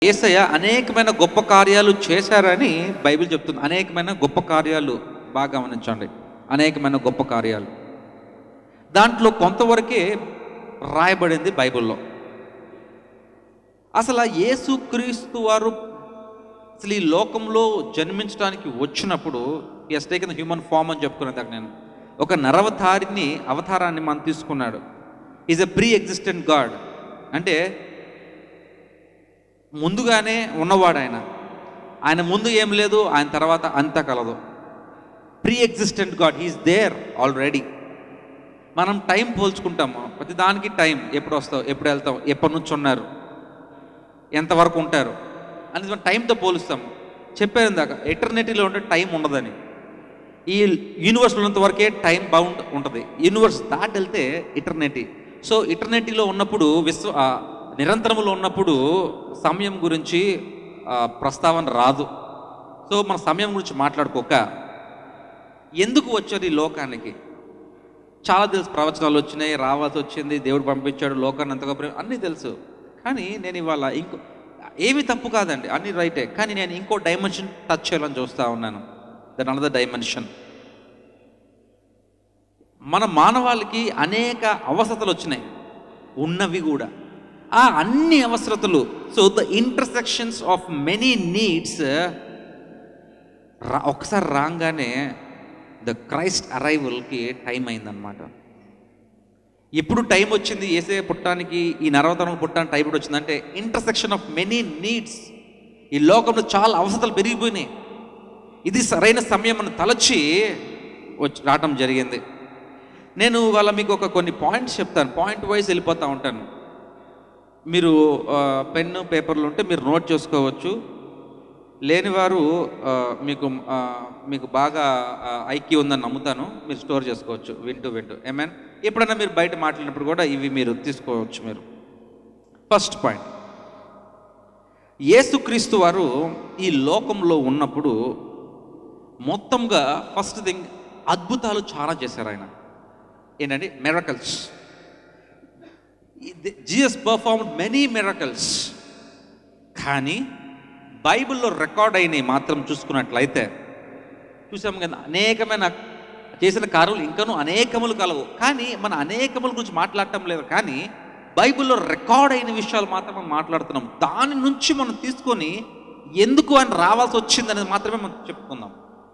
ఏసయ్య అనేకమైన గొప్ప కార్యాలు చేశారని బైబిల్ చెప్తుంది అనేకమైన గొప్ప కార్యాలు బాగా గమనించండి అనేకమైన గొప్ప కార్యాలు దాంట్లో కొంతవరకే రాయబడింది బైబిల్లో అసలు ఆ యేసుక్రీస్తు వారు అసలు ఈ లోకంలో జన్మించడానికి వచ్చినప్పుడు ఎస్ టేకన్ హ్యూమన్ ఫామ్ అని చెప్పుకునేది అక్కడ నేను ఒక నరవతారిని అవతారాన్ని మనం తీసుకున్నాడు is a pre existent God అంటే ముందుగానే ఉన్నవాడు ఆయన ఆయన ముందు ఏం లేదు ఆయన తర్వాత అంతా కలదు pre existent God he's there already మనం టైం పోల్చుకుంటాము ప్రతి దానికి టైం ఎప్పుడు వస్తావు ఎప్పుడు వెళ్తావు ఎప్పటి నుంచి ఉన్నారు ఎంతవరకు ఉంటారు అనేది మనం టైంతో పోలుస్తాము చెప్పారు ఇందాక ఎటర్నిటీలో ఉంటే టైం ఉండదని ఈ యూనివర్స్ ఉన్నంత వరకే టైం బౌండ్ ఉంటుంది యూనివర్స్ దాటి వెళ్తే ఇటర్నిటీ సో ఇటర్నిటీలో ఉన్నప్పుడు విశ్వ ఆ, నిరంతరములో ఉన్నప్పుడు సమయం గురించి ఆ, ప్రస్తావన రాదు సో మన సమయం గురించి మాట్లాడుకోక ఎందుకు వచ్చారు ఈ లోకానికి చాలా తెలుసు ప్రవచనాలు వచ్చినాయి రావాల్సి వచ్చింది దేవుడు పంపించాడు లోకాన్ని అంతగా ప్రేమ అన్నీ తెలుసు కానీ నేను ఇవాళ ఇంకో ఏమీ తప్పు కాదండి అన్ని రైటే కానీ నేను ఇంకో డైమెన్షన్ టచ్ చేయాలని చూస్తూ ఉన్నాను దట్ అనదర్ డైమెన్షన్ మన మానవాళికి అనేక అవసరతలు వచ్చినాయి ఉన్నవి కూడా ఆ అన్ని అవసరతలు so the intersections of many needs రా ఒకసారి రాగానే ద క్రైస్ట్ అరైవల్కి టైం అయిందనమాట ఎప్పుడు టైం వచ్చింది ఏసే పుట్టడానికి ఈ నరవతరం పుట్టడానికి టైం ఎప్పుడు వచ్చిందంటే ఇంటర్సెక్షన్ ఆఫ్ మెనీ నీడ్స్ ఈ లోకంలో చాలా అవసరాలు పెరిగిపోయినాయి ఇది సరైన సమయం అని తలచి వచ్చి రావటం జరిగింది నేను వాళ్ళ మీకు ఒక కొన్ని పాయింట్స్ చెప్తాను పాయింట్ వైజ్ వెళ్ళిపోతూ ఉంటాను మీరు ఆ, పెన్ను పేపర్లు ఉంటే మీరు నోట్ చేసుకోవచ్చు లేనివారు ఆ, మీకు ఆ, మీకు బాగా ఐక్యూ ఉందని నమ్ముతాను మీరు స్టోర్ చేసుకోవచ్చు వింటూ వింటూ ఏమైనా ఎప్పుడైనా మీరు బయట మాట్లాడినప్పుడు కూడా ఇవి మీరు తీసుకోవచ్చు మీరు ఫస్ట్ పాయింట్ యేసుక్రీస్తు వారు ఈ లోకంలో ఉన్నప్పుడు మొత్తంగా ఫస్ట్ థింగ్ అద్భుతాలు చాలా చేశారు ఆయన ఏంటంటే miracles Jesus performed many miracles కానీ బైబిల్లో రికార్డ్ అయినవి మాత్రం చూసుకున్నట్లయితే చూసాం కదా అనేకమైన చేసిన కార్యలు ఇంకనూ అనేకములు కలవు కానీ మన అనేకముల గురించి మాట్లాడటం లేదు కానీ బైబిల్లో రికార్డ్ అయిన విషయాలు మాత్రం మనం మాట్లాడుతున్నాం దాని నుంచి మనం తీసుకొని ఎందుకు ఆయన రావాల్సి వచ్చింది అనేది మాత్రమే మనం చెప్పుకుందాం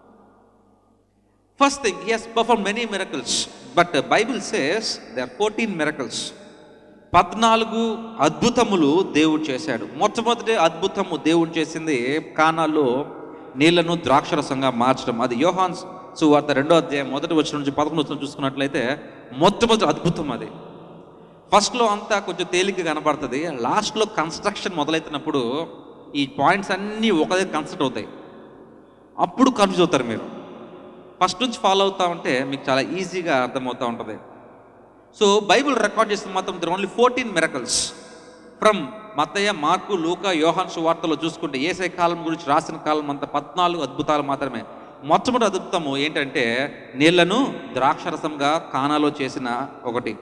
first thing he has perform many miracles but Bible says they are fourteen miracles పద్నాలుగు అద్భుతములు దేవుడు చేశాడు మొట్టమొదటి అద్భుతము దేవుడు చేసింది కానాల్లో నీళ్లను ద్రాక్షరసంగా మార్చడం అది యోహాన్ సువార్త రెండో అధ్యాయం మొదటి వచ్చిన నుంచి పదకొండు వచ్చిన చూసుకున్నట్లయితే మొట్టమొదటి అద్భుతం అది ఫస్ట్లో అంతా కొంచెం తేలిక కనబడుతుంది లాస్ట్లో కన్స్ట్రక్షన్ మొదలవుతున్నప్పుడు ఈ పాయింట్స్ అన్నీ ఒక దగ్గర కన్స్ట్రక్ట్ అవుతాయి అప్పుడు కన్ఫ్యూజ్ అవుతారు మీరు ఫస్ట్ నుంచి ఫాలో అవుతా ఉంటే మీకు చాలా ఈజీగా అర్థమవుతూ ఉంటుంది సో బైబిల్ రికార్డ్ చేసిన మాత్రం there only fourteen miracles from మతయ్య మార్కు లూక యోహాన్ సువార్తలో చూసుకుంటే ఏసై కాలం గురించి రాసిన కాలం అంతా పద్నాలుగు అద్భుతాలు మాత్రమే మొట్టమొదటి అద్భుతము ఏంటంటే నీళ్లను ద్రాక్షరసంగా కానాలో చేసిన ఒకటి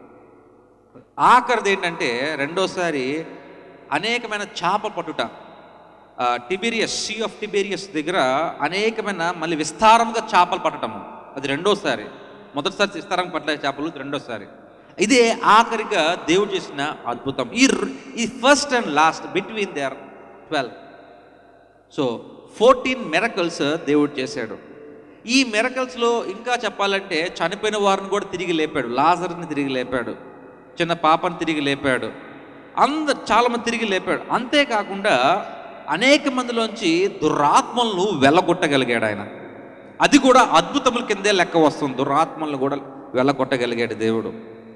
ఆఖరిది ఏంటంటే రెండోసారి అనేకమైన చేప పట్టుట ఆ, టిబేరియస్ సీ ఆఫ్ టిబేరియస్ దగ్గర అనేకమైన మళ్ళీ విస్తారంగా చేపలు పట్టడము అది రెండోసారి మొదటిసారి విస్తారంగా పట్టే చేపలు ఇది రెండోసారి ఇదే ఆఖరిగా దేవుడు చేసిన అద్భుతం ఈ ర్- ఈ first and last between they are twelve so fourteen miracles దేవుడు చేశాడు ఈ మెరకల్స్లో ఇంకా చెప్పాలంటే చనిపోయిన వారిని కూడా తిరిగి లేపాడు లాజర్ని తిరిగి లేపాడు చిన్న పాపని తిరిగి లేపాడు అందరు చాలామంది తిరిగి లేపాడు అంతేకాకుండా అనేక మందిలోంచి దురాత్మలను వెళ్ళగొట్టగలిగాడు ఆయన అది కూడా అద్భుతముల కిందే లెక్క వస్తుంది దురాత్మలను కూడా వెళ్ళగొట్టగలిగాడు దేవుడు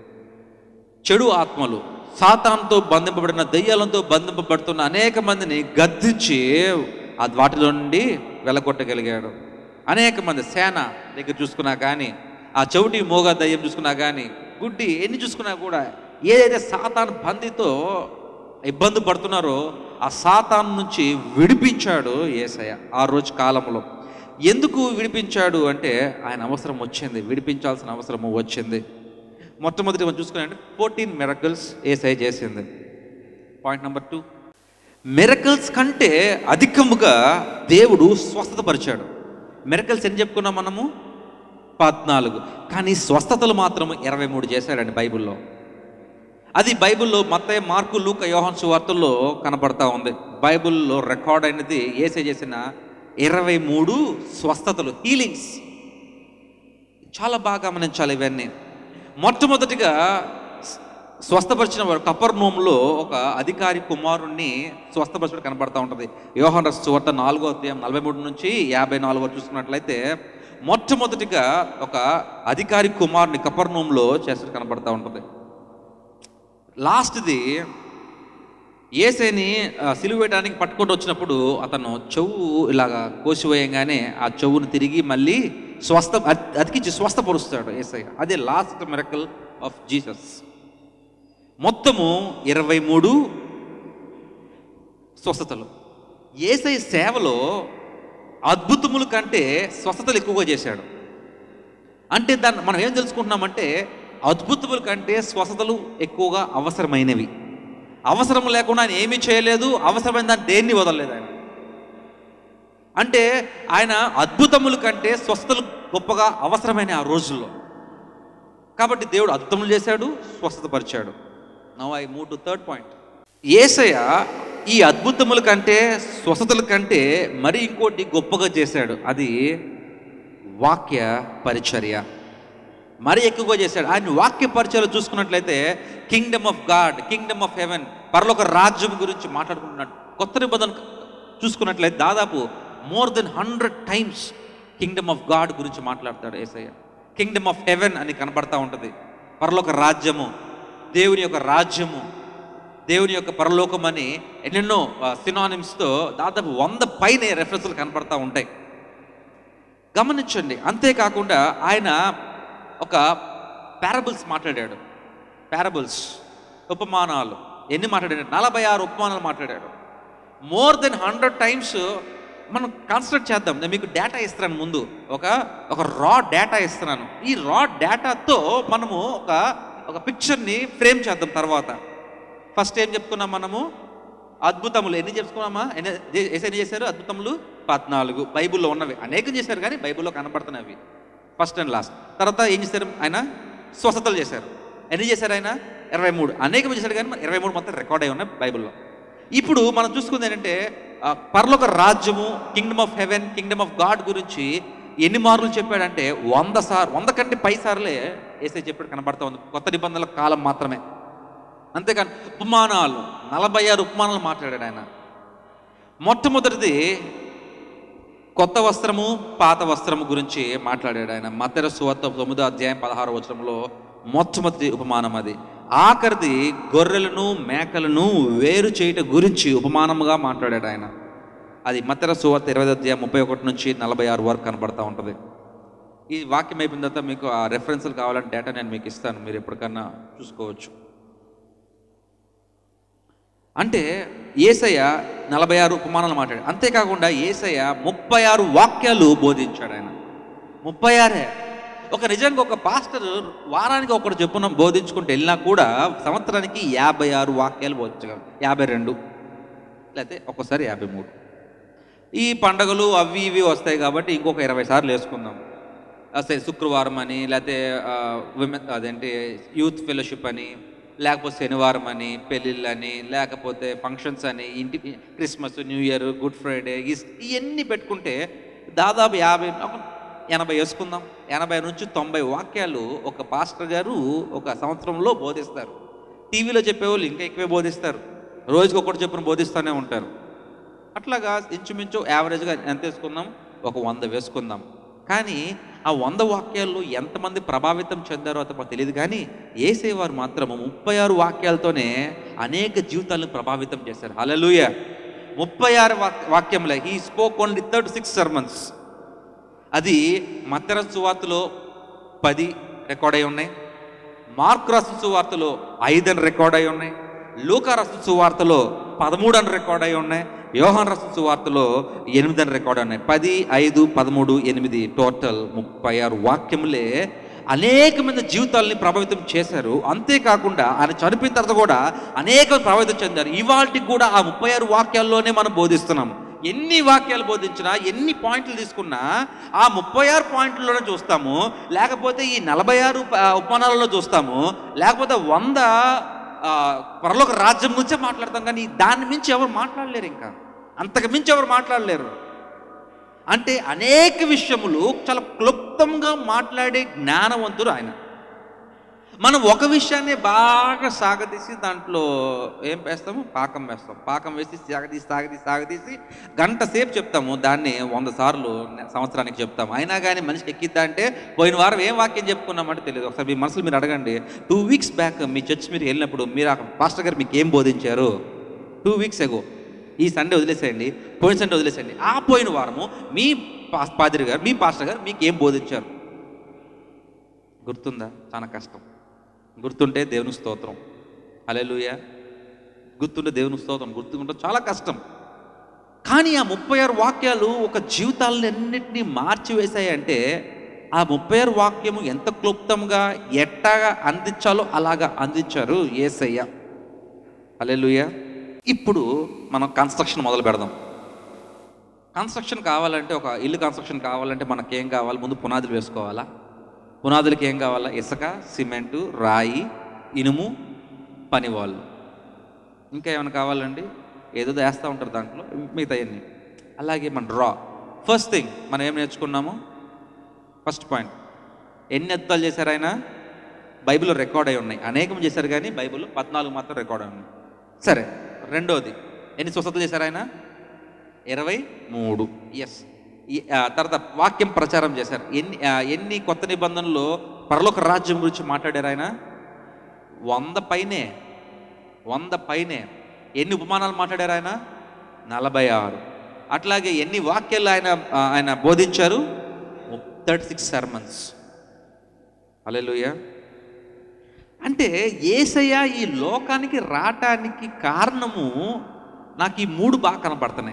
చెడు ఆత్మలు సాతాన్తో బంధింపబడిన దయ్యాలతో బంధింపబడుతున్న అనేక మందిని గద్దించి ఆ వాటిలో నుండి వెళ్ళగొట్టగలిగాడు అనేక మంది సేన దగ్గర చూసుకున్నా కానీ ఆ చెవిటి మోగ దయ్యం చూసుకున్నా కానీ గుడ్డి ఎన్ని చూసుకున్నా కూడా ఏదైతే సాతాన్ బందితో ఇబ్బంది పడుతున్నారో ఆ సాతాన్ నుంచి విడిపించాడు ఏసయ్య ఆ రోజు కాలంలో ఎందుకు విడిపించాడు అంటే ఆయన అవసరం వచ్చింది విడిపించాల్సిన అవసరం వచ్చింది మొట్టమొదటి మనం చూసుకున్నాంటే ఫోర్టీన్ మిరకల్స్ ఏసై చేసింది పాయింట్ నెంబర్ టూ మిరకల్స్ కంటే అధికముగా దేవుడు స్వస్థతపరిచాడు మిరకల్స్ ఎన్ని చెప్పుకున్నాం మనము పద్నాలుగు కానీ స్వస్థతలు మాత్రం ఇరవై మూడు చేశాడండి బైబిల్లో అది బైబిల్లో మత్తయ్య మార్కు లూక యోహన్ సువార్తల్లో కనపడతా ఉంది బైబిల్లో రికార్డ్ అయినది ఏసే చేసిన ఇరవై మూడు స్వస్థతలు హీలింగ్స్ చాలా బాగా గమనించాలి ఇవన్నీ మొట్టమొదటిగా స్వ- స్వస్థపరిచిన వాడు కపర్నోములో ఒక అధికారి కుమారుణ్ణి స్వస్థపరచడం కనబడతా ఉంటుంది యోహన్ రస్ సువార్త నాలుగో అధ్యాయం నలభై మూడు నుంచి యాభై నాలుగో చూసుకున్నట్లయితే మొట్టమొదటిగా ఒక అధికారి కుమారుని కపర్నోములో చేసినట్టు కనబడతా ఉంటుంది లాస్ట్ది ఏసేని ఆ, సిలువ వేయడానికి పట్టుకుంటూ వచ్చినప్పుడు అతను చెవు ఇలాగా కోసివేయంగానే ఆ చెవును తిరిగి మళ్ళీ స్వస్థ అతి- అతికించి స్వస్థపరుస్తాడు ఏసయ్య అదే లాస్ట్ మిరకల్ ఆఫ్ జీసస్ మొత్తము ఇరవై మూడు స్వస్థతలు ఏసై సేవలో అద్భుతముల కంటే స్వస్థతలు ఎక్కువగా చేశాడు అంటే దాన్ని మనం ఏం తెలుసుకుంటున్నామంటే అద్భుతముల కంటే స్వస్థతలు ఎక్కువగా అవసరమైనవి అవసరం లేకుండా ఆయన ఏమీ చేయలేదు అవసరమైన దాన్ని దేన్ని వదలలేదు ఆయన అంటే ఆయన అద్భుతముల కంటే స్వస్థతలు గొప్పగా అవసరమైన ఆ రోజుల్లో కాబట్టి దేవుడు అద్భుతములు చేశాడు స్వస్థతపరిచాడు now I move to third point ఏసయ ఈ అద్భుతముల కంటే స్వస్థతల కంటే మరి ఇంకోటి గొప్పగా చేశాడు అది వాక్య పరిచర్య మరి ఎక్కువగా చేశాడు ఆయన వాక్య పరిచయాలు చూసుకున్నట్లయితే kingdom of God kingdom of heaven పరలోక రాజ్యం గురించి మాట్లాడుకుంటున్నాడు కొత్త నిబంధన చూసుకున్నట్లయితే దాదాపు more than hundred times kingdom of God గురించి మాట్లాడతాడు ఏసయ్య కింగ్డమ్ ఆఫ్ హెవెన్ అని కనబడతా ఉంటుంది పరలోక రాజ్యము దేవుని యొక్క రాజ్యము దేవుని యొక్క పరలోకం అని ఎన్నెన్నో సినానిమ్స్తో దాదాపు వంద పైనే రెఫరెన్స్లు కనపడతా ఉంటాయి గమనించండి అంతేకాకుండా ఆయన ఒక పారబుల్స్ మాట్లాడాడు పారబుల్స్ ఉపమానాలు ఎన్ని మాట్లాడాడు నలభై ఆరు ఉపమానాలు మాట్లాడాడు మోర్ దెన్ హండ్రెడ్ టైమ్స్ మనం కాన్సన్ట్రేట్ చేద్దాం నేను మీకు డేటా ఇస్తున్నాను ముందు ఒక ఒక రా డేటా ఇస్తున్నాను ఈ రా డేటాతో మనము ఒక ఒక పిక్చర్ని ఫ్రేమ్ చేద్దాం తర్వాత ఫస్ట్ ఏం చెప్పుకున్నాం మనము అద్భుతములు ఎన్ని చెప్పుకున్నామా ఎన్ని ఏ- ఎన్ని చేశారు అద్భుతములు పద్నాలుగు బైబిల్లో ఉన్నవి అనేకం చేశారు కానీ బైబిల్లో కనబడుతున్నవి ఫస్ట్ అండ్ లాస్ట్ తర్వాత ఏం చేశారు ఆయన స్వస్థతలు చేశారు ఎన్ని చేశారు ఆయన ఇరవై మూడు అనేకం చేశారు కానీ ఇరవై మూడు మొత్తం రికార్డ్ అయి ఉన్నాయి బైబిల్లో ఇప్పుడు మనం చూసుకుంది ఏంటంటే ఆ, పరలోక రాజ్యము kingdom of heaven kingdom of God గురించి ఎన్ని మార్లు చెప్పాడంటే వంద సార్ వంద కంటే పై సార్లే ఏసై చెప్పాడు కనబడతా ఉంది కొత్త నిబంధనల కాలం మాత్రమే అంతేకాని ఉపమానాలు నలభై ఆరు ఉపమానాలు మాట్లాడాడు ఆయన మొట్టమొదటిది కొత్త వస్త్రము పాత వస్త్రము గురించి మాట్లాడాడు ఆయన మత్తర సువార్త తొమ్మిదో అధ్యాయం పదహారు వచనంలో మొట్టమొదటి ఉపమానం అది ఆఖరిది గొర్రెలను మేకలను వేరు చేయట గురించి ఉపమానముగా మాట్లాడాడు ఆయన అది మత్తర సువార్త ఇరవై అధ్యాయం ముప్పై ఒకటి నుంచి నలభై ఆరు వరకు కనబడతా ఉంటుంది ఈ వాక్యం అయిపోయిన తర్వాత మీకు ఆ రెఫరెన్స్లు కావాలంటే డేటా నేను మీకు ఇస్తాను మీరు ఎప్పటికన్నా చూసుకోవచ్చు అంటే ఏసయ్య నలభై ఆరు ఉపమానాలు మాట్లాడాడు అంతేకాకుండా ఏసయ్య ముప్పై ఆరు వాక్యాలు బోధించాడు ఆయన ముప్పై ఆరే ఒక నిజంగా ఒక పాస్టర్ వారానికి ఒకటి చెప్పున బోధించుకుంటూ వెళ్ళినా కూడా సంవత్సరానికి యాభై ఆరు వాక్యాలు బోధించగలరు యాభై రెండు లేకపోతే ఒక్కోసారి యాభై మూడు ఈ పండగలు అవి ఇవి వస్తాయి కాబట్టి ఇంకొక ఇరవై సార్లు వేసుకుందాం అసలు శుక్రవారం అని లేకపోతే ఆ, విమెన్ అదేంటి యూత్ ఫెలోషిప్ అని లేకపోతే శనివారం అని పెళ్ళిళ్ళని లేకపోతే ఫంక్షన్స్ అని ఇంటి Christmas New Year Good Friday ఈస్ ఇవన్నీ పెట్టుకుంటే దాదాపు యాభై ఒక ఎనభై వేసుకుందాం ఎనభై నుంచి తొంభై వాక్యాలు ఒక పాస్టర్ గారు ఒక సంవత్సరంలో బోధిస్తారు టీవీలో చెప్పేవాళ్ళు ఇంకా ఎక్కువే బోధిస్తారు రోజుకి ఒకటి చెప్పిన బోధిస్తూనే ఉంటారు అట్లాగా ఇంచుమించు యావరేజ్గా ఎంత వేసుకుందాం ఒక వంద వేసుకుందాం కానీ ఆ వంద వాక్యాల్లో ఎంతమంది ప్రభావితం చెందారో అది మాకు తెలియదు కానీ ఏసేవారు మాత్రము ముప్పై ఆరు వాక్యాలతోనే అనేక జీవితాలను ప్రభావితం చేశారు హలలుయ ముప్పై ఆరు వాక్ వాక్యంలో he spoke only thirty six sermons అది మత్తర సువార్తలో పది రికార్డ్ అయి ఉన్నాయి మార్క్ రాసిన సువార్తలో ఐదు అని రికార్డ్ అయి ఉన్నాయి లూకా రాసిన సువార్తలో పదమూడు అని రికార్డ్ అయి ఉన్నాయి యోహాన్ రాసిన సువార్తలో ఎనిమిది అని రికార్డ్ ఉన్నాయి పది ఐదు పదమూడు ఎనిమిది టోటల్ ముప్పై ఆరు వాక్యములే అనేకమైన జీవితాలని ప్రభావితం చేశారు అంతేకాకుండా ఆయన చనిపోయిన తర్వాత కూడా అనేక ప్రభావితం చెందారు ఇవాళకి కూడా ఆ ముప్పై ఆరు వాక్యాల్లోనే మనం బోధిస్తున్నాము ఎన్ని వాక్యాలు బోధించినా ఎన్ని పాయింట్లు తీసుకున్నా ఆ ముప్పై ఆరు పాయింట్లలోనే చూస్తాము లేకపోతే ఈ నలభై ఆరు ప- ఉపమానాలలో చూస్తాము లేకపోతే వంద ఆ, పరలోక రాజ్యం నుంచే మాట్లాడతాం కానీ దాన్ని మించి ఎవరు మాట్లాడలేరు ఇంకా అంతకు మించి ఎవరు మాట్లాడలేరు అంటే అనేక విషయములు చాలా క్లుప్తంగా మాట్లాడే జ్ఞానవంతుడు ఆయన మనం ఒక విషయాన్ని బాగా సాగదీసి దాంట్లో ఏం వేస్తాము పాకం వేస్తాం పాకం వేసి సాగదీసి సాగదీసి సాగదీసి గంట సేపు చెప్తాము దాన్ని వంద సార్లు సంవత్సరానికి చెప్తాము అయినా కానీ మనిషికి ఎక్కిద్దా అంటే పోయిన వారం ఏం వాక్యం చెప్పుకున్నామంటే తెలియదు ఒకసారి మీ మనసులు మీరు అడగండి టూ వీక్స్ బ్యాక్ మీ చర్చ్ మీరు వెళ్ళినప్పుడు మీరు ఆ పాస్టర్ గారు మీకు ఏం బోధించారు టూ వీక్స్ ఎగో ఈ సండే వదిలేసేయండి పోయిన సండే వదిలేసేయండి ఆ పోయిన వారము మీ పాస్ పాదిరి గారు మీ పాస్టర్ గారు మీకు ఏం బోధించారు గుర్తుందా చాలా కష్టం గుర్తుంటే దేవుని స్తోత్రం అలెలుయ గుర్తుంటే దేవుని స్తోత్రం గుర్తుంటే చాలా కష్టం కానీ ఆ ముప్పై ఆరు వాక్యాలు ఒక జీవితాలను అన్నింటినీ మార్చివేశాయంటే ఆ ముప్పై ఆరు వాక్యము ఎంత క్లుప్తంగా ఎట్టాగా అందించాలో అలాగా అందించారు ఏసయ్య అలెలుయ ఇప్పుడు మనం కన్స్ట్రక్షన్ మొదలు పెడదాం కన్స్ట్రక్షన్ కావాలంటే ఒక ఇల్లు కన్స్ట్రక్షన్ కావాలంటే మనకేం కావాలి ముందు పునాదులు వేసుకోవాలా పునాదులకి ఏం కావాలా ఇసుక సిమెంటు రాయి ఇనుము పనివాళ్ళు ఇంకా ఏమైనా కావాలండి ఏదో వేస్తూ ఉంటారు దాంట్లో మిగతా అన్ని అలాగే మన డ్రా ఫస్ట్ థింగ్ మనం ఏం నేర్చుకున్నాము ఫస్ట్ పాయింట్ ఎన్ని అద్దాలు చేశారు ఆయన బైబిల్లో రికార్డ్ అయి ఉన్నాయి అనేకం చేశారు కానీ బైబిల్లో పద్నాలుగు మాత్రం రికార్డ్ అయి ఉన్నాయి సరే రెండోది ఎన్ని స్వస్థతలు చేశారు ఆయన ఇరవై మూడు ఎస్ తర్వాత వాక్యం ప్రచారం చేశారు ఎన్ని ఆ, ఎన్ని కొత్త నిబంధనలు పరలోక రాజ్యం గురించి మాట్లాడారు ఆయన వంద పైనే వంద పైనే ఎన్ని ఉపమానాలు మాట్లాడారు ఆయన నలభై ఆరు అట్లాగే ఎన్ని వాక్యాలు ఆయన ఆ, ఆయన బోధించారు థర్టీ సిక్స్ సర్మన్స్ అలెలుయ అంటే ఏసయ్య ఈ లోకానికి రావటానికి కారణము నాకు ఈ మూడు బాగా కనపడుతున్నాయి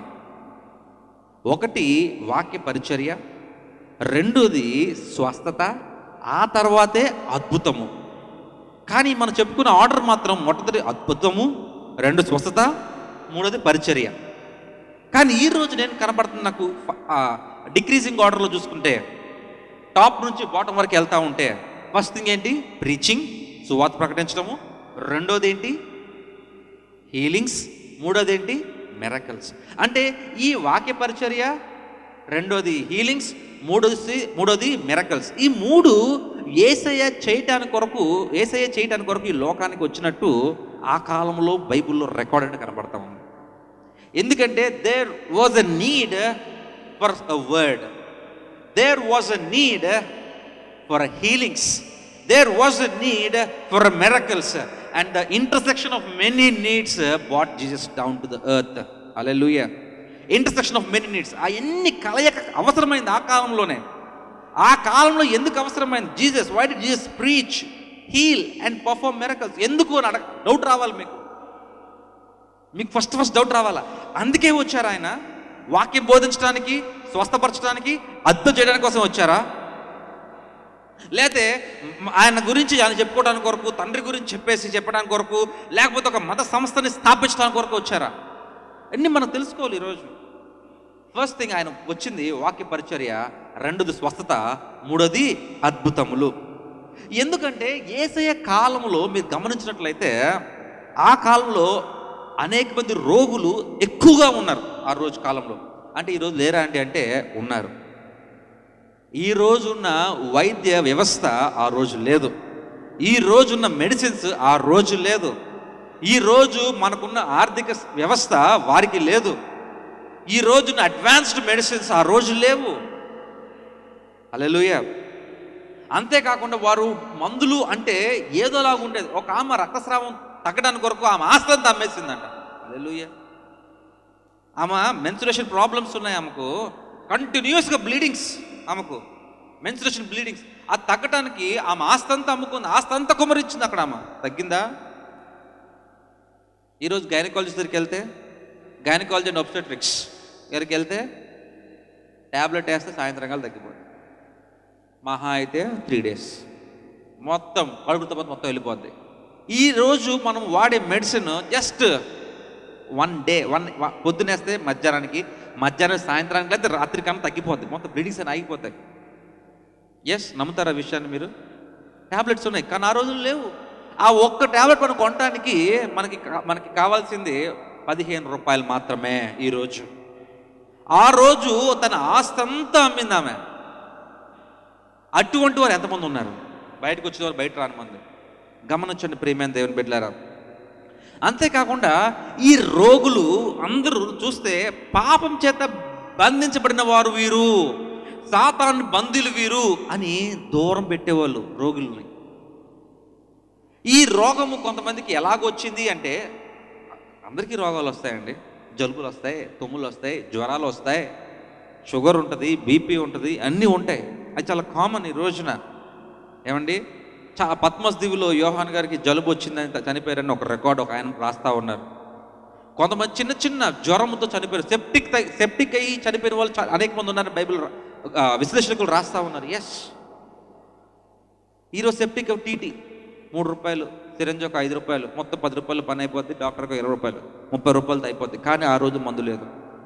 ఒకటి వాక్య పరిచర్య రెండోది స్వస్థత ఆ తర్వాతే అద్భుతము కానీ మనం చెప్పుకున్న ఆర్డర్ మాత్రం మొట్టమొదటి అద్భుతము రెండు స్వస్థత మూడోది పరిచర్య కానీ ఈ రోజు నేను కనపడుతున్న నాకు డిక్రీజింగ్ ఆర్డర్లో చూసుకుంటే టాప్ నుంచి బాటం వరకు వెళ్తా ఉంటే ఫస్ట్ థింగ్ ఏంటి ప్రీచింగ్ సువార్త ప్రకటించడము రెండోది ఏంటి హీలింగ్స్ మూడోది ఏంటి మెరకల్స్ అంటే ఈ వాక్య పరిచర్య రెండోది హీలింగ్స్ మూడోది మూడోది మెరకల్స్ ఈ మూడు ఏసయ్య చేయటానికి కొరకు ఏసయ్య చేయటానికి కొరకు ఈ లోకానికి వచ్చినట్టు ఆ కాలంలో బైబిల్లో రికార్డెడ్ కనబడతా ఉంది ఎందుకంటే there was a need for a word there was a need for healings. There was a need for miracles, and the intersection of many needs uh, brought Jesus down to the earth. Hallelujah. Intersection of many needs ఆ ఎన్ని కలయిక అవసరమైంది ఆ కాలంలోనే ఆ కాలంలో ఎందుకు అవసరమైంది Jesus why did Jesus preach heal and perform miracles ఎందుకు అని అడగ డౌట్ రావాలి మీకు మీకు ఫస్ట్ ఫస్ట్ డౌట్ రావాలా అందుకే వచ్చారు ఆయన వాక్యం బోధించడానికి స్వస్థపరచడానికి అర్థం చేయడానికి కోసం వచ్చారా లేతే మ- ఆయన గురించి ఆయన చెప్పుకోవడానికి కొరకు తండ్రి గురించి చెప్పేసి చెప్పడానికి కొరకు లేకపోతే ఒక మత సంస్థని స్థాపించడానికి కొరకు వచ్చారా అన్నీ మనం తెలుసుకోవాలి ఈరోజు ఫస్ట్ థింగ్ ఆయన వచ్చింది వాక్య పరిచర్య రెండోది స్వస్థత మూడోది అద్భుతములు ఎందుకంటే ఏసయ కాలంలో మీరు గమనించినట్లయితే ఆ కాలంలో అనేక మంది రోగులు ఎక్కువగా ఉన్నారు ఆ రోజు కాలంలో అంటే ఈరోజు లేరా అండి అంటే ఉన్నారు ఈ రోజున్న వైద్య వ్యవస్థ ఆ రోజు లేదు ఈ రోజున్న మెడిసిన్స్ ఆ రోజు లేదు ఈ రోజు మనకున్న ఆర్థిక వ్యవస్థ వారికి లేదు ఈ రోజున్న అడ్వాన్స్డ్ మెడిసిన్స్ ఆ రోజు లేవు అలెలుయ అంతేకాకుండా వారు మందులు అంటే ఏదోలాగా ఉండేది ఒక ఆమె రక్తస్రావం తగ్గడానికి కొరకు ఆమె ఆస్తంతా అమ్మేసిందంట అలెలుయ ఆమె మెన్సురేషన్ ప్రాబ్లమ్స్ ఉన్నాయి ఆమెకు కంటిన్యూస్గా బ్లీడింగ్స్ ఆమెకు మెన్సురేషన్ బ్లీడింగ్స్ అది తగ్గటానికి ఆమె ఆస్తంతా అమ్ముకుంది ఆస్తంతా కుమరించింది అక్కడ ఆమె తగ్గిందా ఈరోజు గైనకాలజిస్ట్ దగ్గరికి వెళ్తే గైనకాలజీ అండ్ ఒబ్స్టెట్రిక్స్ దగ్గరికి వెళ్తే ట్యాబ్లెట్ వేస్తే సాయంత్రం కల్లా తగ్గిపోతుంది మహా అయితే త్రీ డేస్ మొత్తం కడుపుతో పాటు మొత్తం వెళ్ళిపోద్ది ఈ రోజు మనం వాడే medicine just one day one పొద్దునేస్తే మధ్యాహ్నానికి మధ్యాహ్నం సాయంత్రానికి అయితే రాత్రి కన్నా తగ్గిపోద్ది మొత్తం బ్లీడింగ్స్ అని ఆగిపోతాయి ఎస్ నమ్ముతారా ఆ విషయాన్ని మీరు ట్యాబ్లెట్స్ ఉన్నాయి కానీ ఆ రోజులు లేవు ఆ ఒక్క ట్యాబ్లెట్ మనం కొనడానికి మనకి కా- మనకి కావాల్సింది పదిహేను రూపాయలు మాత్రమే ఈరోజు ఆ రోజు తన ఆస్తి అంతా అమ్మింది ఆమె అటువంటి వారు ఎంతమంది ఉన్నారు బయటకు వచ్చిన వారు బయట రాని మంది గమనించండి ప్రేమైన దేవుని బిడ్డలారా అంతేకాకుండా ఈ రోగులు అందరూ చూస్తే పాపం చేత బంధించబడిన వారు వీరు సాతాను బందీలు వీరు అని దూరం పెట్టేవాళ్ళు రోగుల్ని ఈ రోగము కొంతమందికి ఎలాగొచ్చింది అంటే అందరికీ రోగాలు వస్తాయండి జలుబులు వస్తాయి తుమ్ములు వస్తాయి జ్వరాలు వస్తాయి షుగర్ ఉంటుంది బీపీ ఉంటుంది అన్నీ ఉంటాయి అది చాలా కామన్ ఈ రోజున ఏమండి చా పద్మస్ దీవిలో యోహాన్ గారికి జలుబు వచ్చిందని త- చనిపోయారని ఒక రికార్డు ఒక ఆయన రాస్తా ఉన్నారు కొంతమంది చిన్న చిన్న జ్వరంతో చనిపోయారు సెప్టిక్ తై- సెప్టిక్ అయ్యి చనిపోయిన వాళ్ళు చా- అనేక మంది ఉన్నారు బైబిల్ రా- ఆ, విశ్లేషకులు రాస్తా ఉన్నారు ఎస్ ఈరోజు సెప్టిక్ టీటీ మూడు రూపాయలు సిరంజ్ ఒక ఐదు రూపాయలు మొత్తం పది రూపాయలు పని అయిపోద్ది డాక్టర్కి ఇరవై రూపాయలు ముప్పై రూపాయలతో అయిపోద్ది కానీ ఆ రోజు మందు లేదు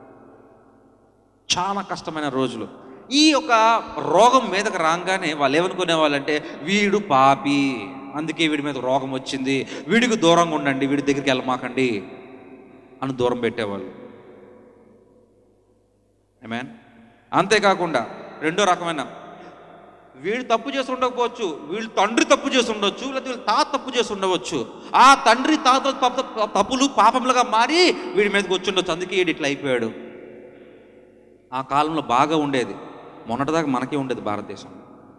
చాలా కష్టమైన రోజులు ఈ యొక్క రోగం మీదకి రాగానే వాళ్ళు ఏమనుకునే వాళ్ళంటే వీడు పాపి అందుకే వీడి మీద రోగం వచ్చింది వీడికి దూరంగా ఉండండి వీడి దగ్గరికి వెళ్ళమాకండి అని దూరం పెట్టేవాళ్ళు మ్యాన్ అంతేకాకుండా రెండో రకమైన వీడు తప్పు చేసి ఉండకపోవచ్చు వీళ్ళు తండ్రి తప్పు చేసి ఉండొచ్చు లేకపోతే వీళ్ళ తాత తప్పు చేసి ఉండవచ్చు ఆ తండ్రి తాత తప్పు- తప్పులు పాపములుగా మారి వీడి మీదకి వచ్చి ఉండొచ్చు అందుకే వీడు ఇట్లా అయిపోయాడు ఆ కాలంలో బాగా ఉండేది మొన్నటిదాకా మనకే ఉండేది భారతదేశం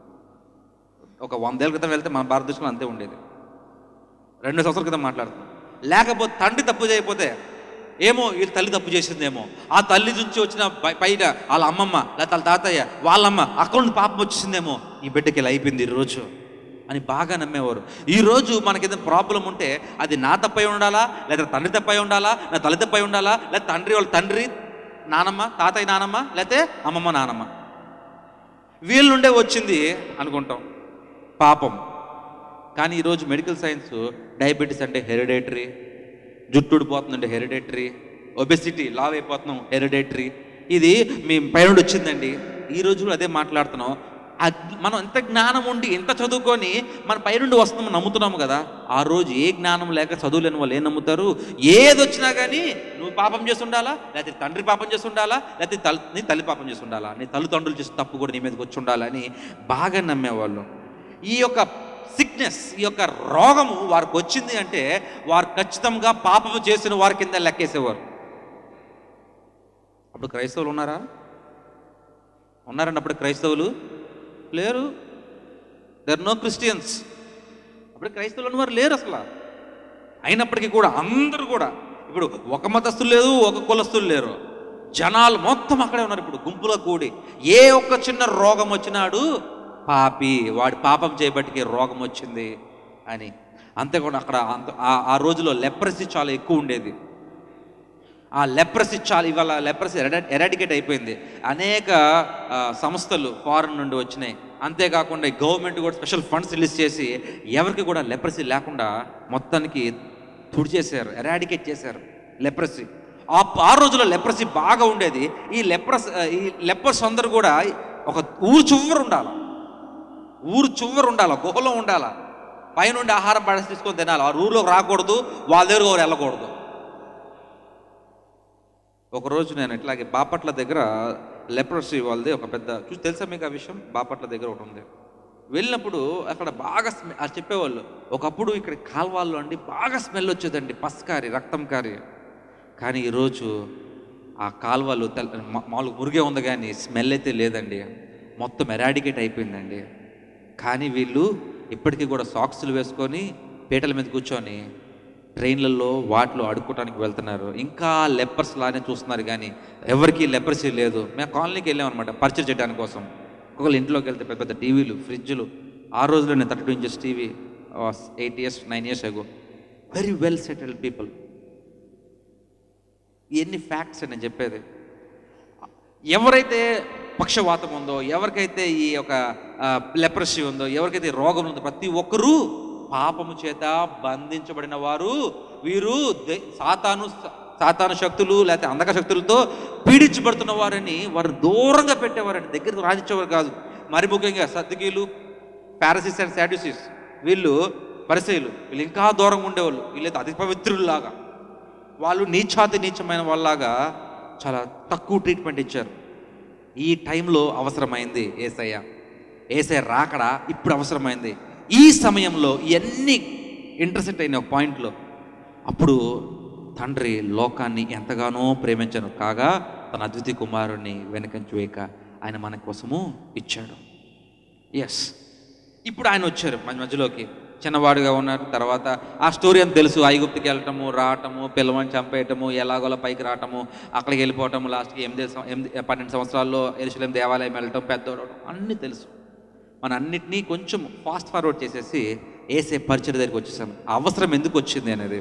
ఒక వందేళ్ళ క్రితం వెళ్తే మన భారతదేశంలో అంతే ఉండేది రెండు సంవత్సరాల క్రితం మాట్లాడుతున్నాం లేకపోతే తండ్రి తప్పు చేయకపోతే ఏమో వీళ్ళ తల్లి తప్పు చేసిందేమో ఆ తల్లి నుంచి వచ్చిన పై- పైన వాళ్ళ అమ్మమ్మ లేకపోతే వాళ్ళ తాతయ్య వాళ్ళమ్మ అక్కడ నుండి పాపం వచ్చేసిందేమో ఈ బిడ్డకి ఇలా అయిపోయింది ఈరోజు అని బాగా నమ్మేవారు ఈరోజు మనకి ఏదైనా ప్రాబ్లం ఉంటే అది నా తప్పై ఉండాలా లేదా తండ్రి తప్పై ఉండాలా నా తల్లి తప్పై ఉండాలా లేదా తండ్రి వాళ్ళ తండ్రి నానమ్మ తాతయ్య నానమ్మ లేకపోతే అమ్మమ్మ నానమ్మ వీళ్ళ నుండే వచ్చింది అనుకుంటాం పాపం కానీ ఈరోజు మెడికల్ సైన్స్ డయాబెటీస్ అంటే హెరిడేటరీ జుట్టు ఊడిపోతుందంటే హెరిడేటరీ ఒబెసిటీ లావ్ అయిపోతున్నాం హెరిడేటరీ ఇది మీ పైనుండి వచ్చిందండి ఈ రోజు అదే మాట్లాడుతున్నాం ఆ జ్ఞ- మనం ఎంత జ్ఞానం ఉండి ఎంత చదువుకొని మన పైనుండి వస్తున్నాం నమ్ముతున్నాము కదా ఆ రోజు ఏ జ్ఞానం లేక చదువు లేని వాళ్ళు ఏం నమ్ముతారు ఏది వచ్చినా కానీ నువ్వు పాపం చేసి ఉండాలా లేకపోతే తండ్రి పాపం చేసి ఉండాలా లేకపోతే తల్ నీ తల్లి పాపం చేసి ఉండాలా నీ తల్లిదండ్రులు చేసి తప్పు కూడా నీ మీదకి వచ్చి ఉండాలని బాగా నమ్మేవాళ్ళు ఈ యొక్క సిక్నెస్ ఈ యొక్క రోగము వారికి వచ్చింది అంటే వారు ఖచ్చితంగా పాపము చేసిన వారి కింద లెక్కేసేవారు అప్పుడు క్రైస్తవులు ఉన్నారా ఉన్నారండి అప్పుడు క్రైస్తవులు లేరు దర్ నో క్రిస్టియన్స్ అప్పుడు క్రైస్తవులు ఉన్నవారు లేరు అసలు అయినప్పటికీ కూడా అందరూ కూడా ఇప్పుడు ఒక మతస్థులు లేదు ఒక కులస్తులు లేరు జనాలు మొత్తం అక్కడే ఉన్నారు ఇప్పుడు గుంపులో కూడి ఏ ఒక్క చిన్న రోగం వచ్చినాడు పాపి వాడి పాపం చేయబట్టికి రోగం వచ్చింది అని అంతేకాకుండా అక్కడ అంత ఆ- ఆ రోజులో లెప్రసీ చాలా ఎక్కువ ఉండేది ఆ లెప్రసీ చాలా ఇవాళ లెప్రసీ ఎరాడికేట్ అయిపోయింది అనేక ఆ, సంస్థలు ఫారెన్ నుండి వచ్చినాయి అంతేకాకుండా గవర్నమెంట్ కూడా స్పెషల్ ఫండ్స్ రిలీజ్ చేసి ఎవరికి కూడా లెప్రసీ లేకుండా మొత్తానికి తుడిచేశారు ఎరాడికేట్ చేశారు లెప్రసీ ఆ ఆ రోజుల్లో లెప్రసీ బాగా ఉండేది ఈ లెప్రస్ ఈ లెపర్స్ అందరూ కూడా ఒక ఊరు చివరు ఉండాలి ఊరు చివరు ఉండాలి గుహలో ఉండాలి పైనుండి ఆహారం పడేసి తీసుకొని తినాలి ఆ ఊరిలోకి రాకూడదు వాళ్ళ దగ్గర ఎవరు వెళ్ళకూడదు ఒకరోజు నేను ఇట్లాగే బాపట్ల దగ్గర లెప్రసీ వాళ్ళది ఒక పెద్ద చూసి తెలుసా మీకు ఆ విషయం బాపట్ల దగ్గర ఒకటి ఉంది వెళ్ళినప్పుడు అక్కడ బాగా స్మె అది చెప్పేవాళ్ళు ఒకప్పుడు ఇక్కడ కాల్వాల్లో అండి బాగా స్మెల్ వచ్చేదండి పస్కారి రక్తం కారి కానీ ఈరోజు ఆ కాల్వలు తెల్ మా- మామూలుగా మురిగే ఉంది కానీ స్మెల్ అయితే లేదండి మొత్తం ఎరాడికేట్ అయిపోయిందండి కానీ వీళ్ళు ఇప్పటికీ కూడా సాక్సులు వేసుకొని పీటల మీద కూర్చొని ట్రైన్లలో వాటిలో అడుక్కోవడానికి వెళ్తున్నారు ఇంకా లెపర్స్ లానే చూస్తున్నారు కానీ ఎవరికీ లెపర్సీ లేదు మేము కాలనీకి వెళ్ళామన్నమాట పర్చేజ్ చేయడానికి కోసం ఒకళ్ళు ఇంట్లోకి వెళ్తే పెద్ద పెద్ద టీవీలు ఫ్రిడ్జ్లు ఆ రోజులో నేను thirty two inches TV eight years nine years ago very well settled people ఎన్ని ఫ్యాక్ట్స్ నేను చెప్పేది ఎవరైతే పక్షవాతం ఉందో ఎవరికైతే ఈ యొక్క లెప్రసీ ఉందో ఎవరికైతే ఈ రోగం ఉందో ప్రతి ఒక్కరూ పాపము చేత బంధించబడిన వారు వీరు దే- సాతాను సాతాను శక్తులు లేకపోతే అంధక శక్తులతో పీడించబడుతున్న వారని వారు దూరంగా పెట్టేవారని దగ్గరకు రానిచ్చేవారు కాదు మరి ముఖ్యంగా సద్దుకీలు పారసిస్ అండ్ సాడ్యూసిస్ వీళ్ళు పరిచయులు వీళ్ళు ఇంకా దూరంగా ఉండేవాళ్ళు వీళ్ళైతే అతి పవిత్రుల్లాగా వాళ్ళు నీచాతి నీచమైన వాళ్ళలాగా చాలా తక్కువ ట్రీట్మెంట్ ఇచ్చారు ఈ టైంలో అవసరమైంది ఏసయ్య ఏసయ్య రాకడా ఇప్పుడు అవసరమైంది ఈ సమయంలో ఇవన్నీ ఇంటర్సెక్ట్ అయిన ఒక పాయింట్లో అప్పుడు తండ్రి లోకాన్ని ఎంతగానో ప్రేమించను కాగా తన అద్వితీయ కుమారుణ్ణి వెనకంచి వేయక ఆయన మన కోసము ఇచ్చాడు ఎస్ ఇప్పుడు ఆయన వచ్చారు మన మధ్యలోకి చిన్నవాడుగా ఉన్నారు తర్వాత ఆ స్టోరీ అంత తెలుసు ఐగుప్తికి వెళ్ళటము రావటము పిల్లవని చంపేయటము ఎలాగోలా పైకి రావటము అక్కడికి వెళ్ళిపోవటము లాస్ట్కి ఎనిమిది సం- ఎనిమిది పన్నెండు సంవత్సరాల్లో ఎరుసలేం దేవాలయం వెళ్ళటం పెద్దవడం అన్నీ తెలుసు మన అన్నిటినీ కొంచెం ఫాస్ట్ ఫార్వర్డ్ చేసేసి ఏసే పరిచయ దగ్గరికి వచ్చేసాం ఆ అవసరం ఎందుకు వచ్చింది అనేది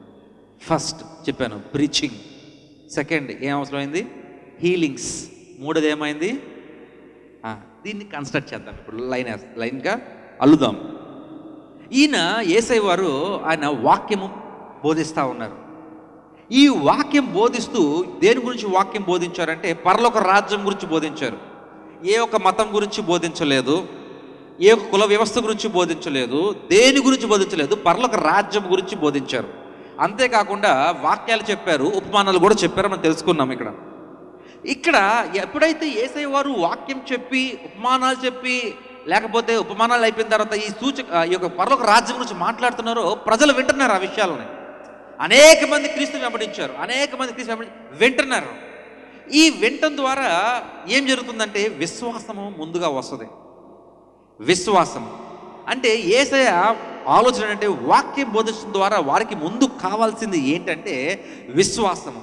ఫస్ట్ చెప్పాను ప్రీచింగ్ సెకండ్ ఏం అవసరమైంది హీలింగ్స్ మూడోది ఏమైంది ఆ, దీన్ని కన్స్ట్రక్ట్ చేద్దాం ఇప్పుడు లైన్ వేస్- లైన్గా అల్లుదాం ఈయన ఏసై వారు ఆయన వాక్యము బోధిస్తూ ఉన్నారు ఈ వాక్యం బోధిస్తూ దేని గురించి వాక్యం బోధించారంటే పరలోక రాజ్యం గురించి బోధించారు ఏ ఒక్క మతం గురించి బోధించలేదు ఏ ఒక్క కుల వ్యవస్థ గురించి బోధించలేదు దేని గురించి బోధించలేదు పరలోక రాజ్యం గురించి బోధించారు అంతేకాకుండా వాక్యాలు చెప్పారు ఉపమానాలు కూడా చెప్పారు మనం తెలుసుకున్నాం ఇక్కడ ఇక్కడ ఎప్పుడైతే ఏసై వారు వాక్యం చెప్పి ఉపమానాలు చెప్పి లేకపోతే ఉపమానాలు అయిపోయిన తర్వాత ఈ సూచక ఈ యొక్క పరలోక రాజ్యం గురించి మాట్లాడుతున్నారో ప్రజలు వింటున్నారు ఆ విషయాలని అనేక మంది క్రీస్తు వెంబడించారు అనేక మంది క్రీస్తు వెంబడి వింటున్నారు ఈ వింటం ద్వారా ఏం జరుగుతుందంటే విశ్వాసము ముందుగా వస్తుంది విశ్వాసం అంటే ఏసయ ఆలోచన అంటే వాక్యం బోధించడం ద్వారా వారికి ముందు కావాల్సింది ఏంటంటే విశ్వాసము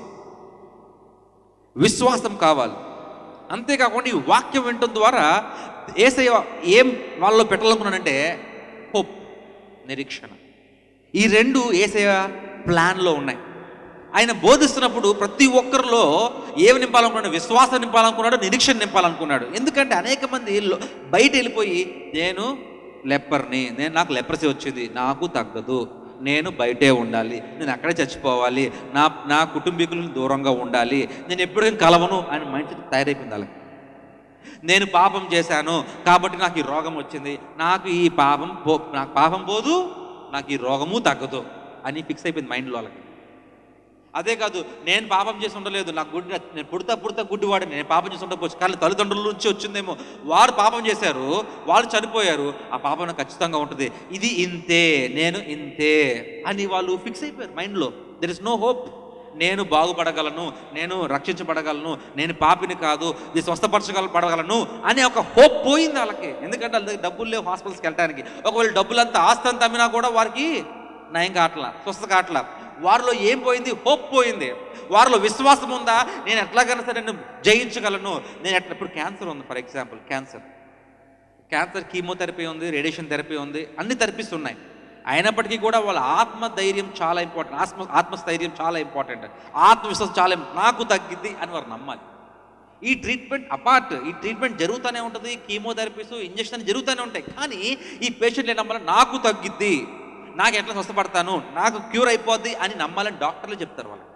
విశ్వాసం కావాలి అంతేకాకుండా ఈ వాక్యం వినటం ద్వారా ఏసయ్య ఏం వాళ్ళలో పెట్టాలనుకున్నాడంటే హోప్ నిరీక్షణ ఈ రెండు ఏసయ్య ప్లాన్లో ఉన్నాయి ఆయన బోధిస్తున్నప్పుడు ప్రతి ఒక్కరిలో ఏమి నింపాలనుకున్నాడు విశ్వాసం నింపాలనుకున్నాడు నిరీక్షణ నింపాలనుకున్నాడు ఎందుకంటే అనేక మంది లో- బయట వెళ్ళిపోయి నేను లెప్పర్ని నేను నాకు లెప్రసీ వచ్చింది నాకు తగ్గదు నేను బయటే ఉండాలి నేను అక్కడే చచ్చిపోవాలి నా నా కుటుంబీకులను దూరంగా ఉండాలి నేను ఎప్పుడైనా కలవను అని మైండ్ సెట్ తయారైపోయింది వాళ్ళకి నేను పాపం చేశాను కాబట్టి నాకు ఈ రోగం వచ్చింది నాకు ఈ పాపం పో నాకు పాపం పోదు నాకు ఈ రోగము తగ్గదు అని ఫిక్స్ అయిపోయింది మైండ్లో వాళ్ళకి అదే కాదు నేను పాపం చేసి ఉండలేదు నాకు గుడ్డి నేను పుడతా పుడతా గుడ్డివాడు నేను పాపం చేసి ఉండకపోవచ్చు కానీ తల్లిదండ్రుల నుంచి వచ్చిందేమో వారు పాపం చేశారు వాళ్ళు చనిపోయారు ఆ పాపం నాకు ఖచ్చితంగా ఉంటుంది ఇది ఇంతే నేను ఇంతే అని వాళ్ళు ఫిక్స్ అయిపోయారు మైండ్లో దెర్ ఇస్ నో హోప్ నేను బాగుపడగలను నేను రక్షించబడగలను నేను పాపిని కాదు ఇది స్వస్థపరచగల పడగలను అనే ఒక హోప్ పోయింది వాళ్ళకి ఎందుకంటే వాళ్ళ దగ్గర డబ్బులు లేవు హాస్పిటల్స్కి వెళ్ళడానికి ఒకవేళ డబ్బులంతా ఆస్తి అంతా అమ్మినా కూడా వారికి నయం కావట్లా స్వస్థత కావట్లా వారిలో ఏం పోయింది హోప్ పోయింది వారిలో విశ్వాసం ఉందా నేను ఎట్లాగైనా సరే నేను జయించగలను నేను ఎట్లా ఇప్పుడు క్యాన్సర్ ఉంది for example cancer cancer chemotherapy ఉంది రేడియేషన్ థెరపీ ఉంది అన్ని థెరపీస్ ఉన్నాయి అయినప్పటికీ కూడా వాళ్ళ ఆత్మ ధైర్యం చాలా ఇంపార్టెంట్ ఆత్మ ఆత్మస్థైర్యం చాలా ఇంపార్టెంట్ ఆత్మవిశ్వాసం చాలా im- నాకు తగ్గిద్ది అని వారు నమ్మాలి ఈ ట్రీట్మెంట్ అపార్ట్ ఈ ట్రీట్మెంట్ జరుగుతూనే ఉంటుంది కీమోథెరపీస్ ఇంజక్షన్ జరుగుతూనే ఉంటాయి కానీ ఈ పేషెంట్లు ఏం నమ్మాలి నాకు తగ్గిద్ది నాకు ఎట్లా స్వస్థపడతాను నాకు క్యూర్ అయిపోద్ది అని నమ్మాలని డాక్టర్లు చెప్తారు వాళ్ళు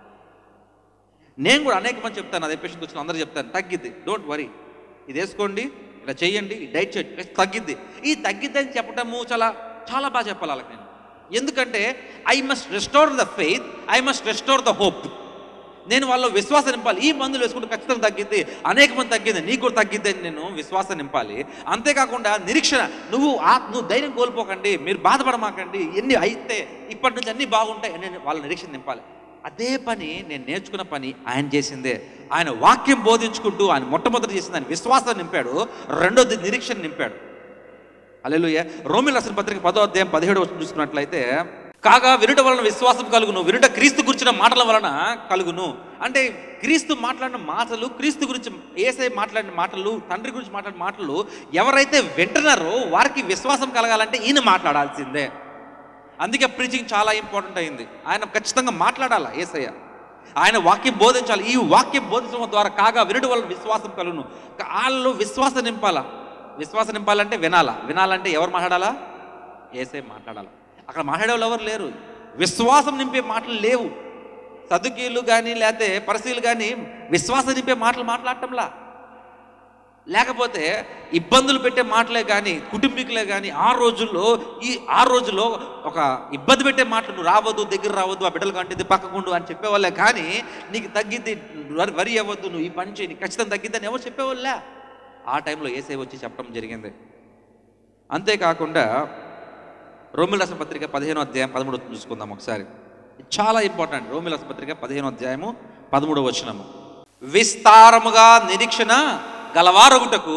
నేను కూడా అనేక మంది చెప్తాను అదే పేషెంట్ వచ్చిన అందరూ చెప్తాను తగ్గిద్ది డోంట్ వరీ ఇది వేసుకోండి ఇలా చేయండి డైట్ చేయండి తగ్గిద్ది ఈ తగ్గిద్ది అని చెప్పటము చాలా చాలా బాగా చెప్పాలి వాళ్ళకి నేను ఎందుకంటే I must restore the faith I must restore the hope నేను వాళ్ళ విశ్వాసం నింపాలి ఈ మందులు వేసుకుంటే ఖచ్చితంగా తగ్గిద్ది అనేక మంది తగ్గింది నీకు కూడా తగ్గిద్ది అని నేను విశ్వాసం నింపాలి అంతేకాకుండా నిరీక్షణ నువ్వు ఆ నువ్వు ధైర్యం కోల్పోకండి మీరు బాధపడమాకండి ఎన్ని అయితే ఇప్పటి నుంచి అన్నీ బాగుంటాయి అని నేను వాళ్ళ నిరీక్షణ నింపాలి అదే పని నేను నేర్చుకున్న పని ఆయన చేసిందే ఆయన వాక్యం బోధించుకుంటూ ఆయన మొట్టమొదటి చేసింది ఆయన విశ్వాసం నింపాడు రెండోది నిరీక్షణ నింపాడు అలెలుయ రోమిల్ రాసిన పత్రిక పదో అధ్యాయం పదిహేడు వచ్చిన చూసుకున్నట్లయితే కాగా వినుట వలన విశ్వాసం కలుగును వినుట క్రీస్తు గురించిన మాటల వలన కలుగును అంటే క్రీస్తు మాట్లాడిన మాటలు క్రీస్తు గురించి ఏసై మాట్లాడిన మాటలు తండ్రి గురించి మాట్లాడిన మాటలు ఎవరైతే వింటున్నారో వారికి విశ్వాసం కలగాలంటే ఈయన మాట్లాడాల్సిందే అందుకే ప్రీచింగ్ చాలా ఇంపార్టెంట్ అయింది ఆయన ఖచ్చితంగా మాట్లాడాలా ఏసయ్య ఆయన వాక్యం బోధించాలి ఈ వాక్యం బోధించడం ద్వారా కాగా వినడం వల్ల విశ్వాసం కలుగును వాళ్ళు విశ్వాసం నింపాలా విశ్వాసం నింపాలంటే వినాలా వినాలంటే ఎవరు మాట్లాడాలా ఏసే మాట్లాడాలా అక్కడ మాట్లాడే వాళ్ళు ఎవరు లేరు విశ్వాసం నింపే మాటలు లేవు సదుకీలు కానీ లేకపోతే పరిశీలు కానీ విశ్వాసం నింపే మాటలు మాట్లాడటంలా లేకపోతే ఇబ్బందులు పెట్టే మాటలే కానీ కుటుంబీకులే కానీ ఆ రోజుల్లో ఈ ఆ రోజుల్లో ఒక ఇబ్బంది పెట్టే మాటలు నువ్వు రావద్దు దగ్గర రావద్దు ఆ బిడ్డలు కంటిది పక్కకుండు అని చెప్పేవాళ్ళే కానీ నీకు తగ్గిద్ది వరి వరి అవ్వద్దు నువ్వు ఈ పని చేయి నీకు ఖచ్చితంగా తగ్గిద్దని ఎవరు చెప్పేవాళ్ళే ఆ టైంలో ఏసై వచ్చి చెప్పడం జరిగింది అంతేకాకుండా రోమిల రాసిన పత్రిక పదిహేనో అధ్యాయం పదమూడు చూసుకుందాం ఒకసారి చాలా ఇంపార్టెంట్ రోమిల రాసిన పత్రిక పదిహేనో అధ్యాయము పదమూడవ వచనము విస్తారముగా నిరీక్షణ గలవారొగుటకు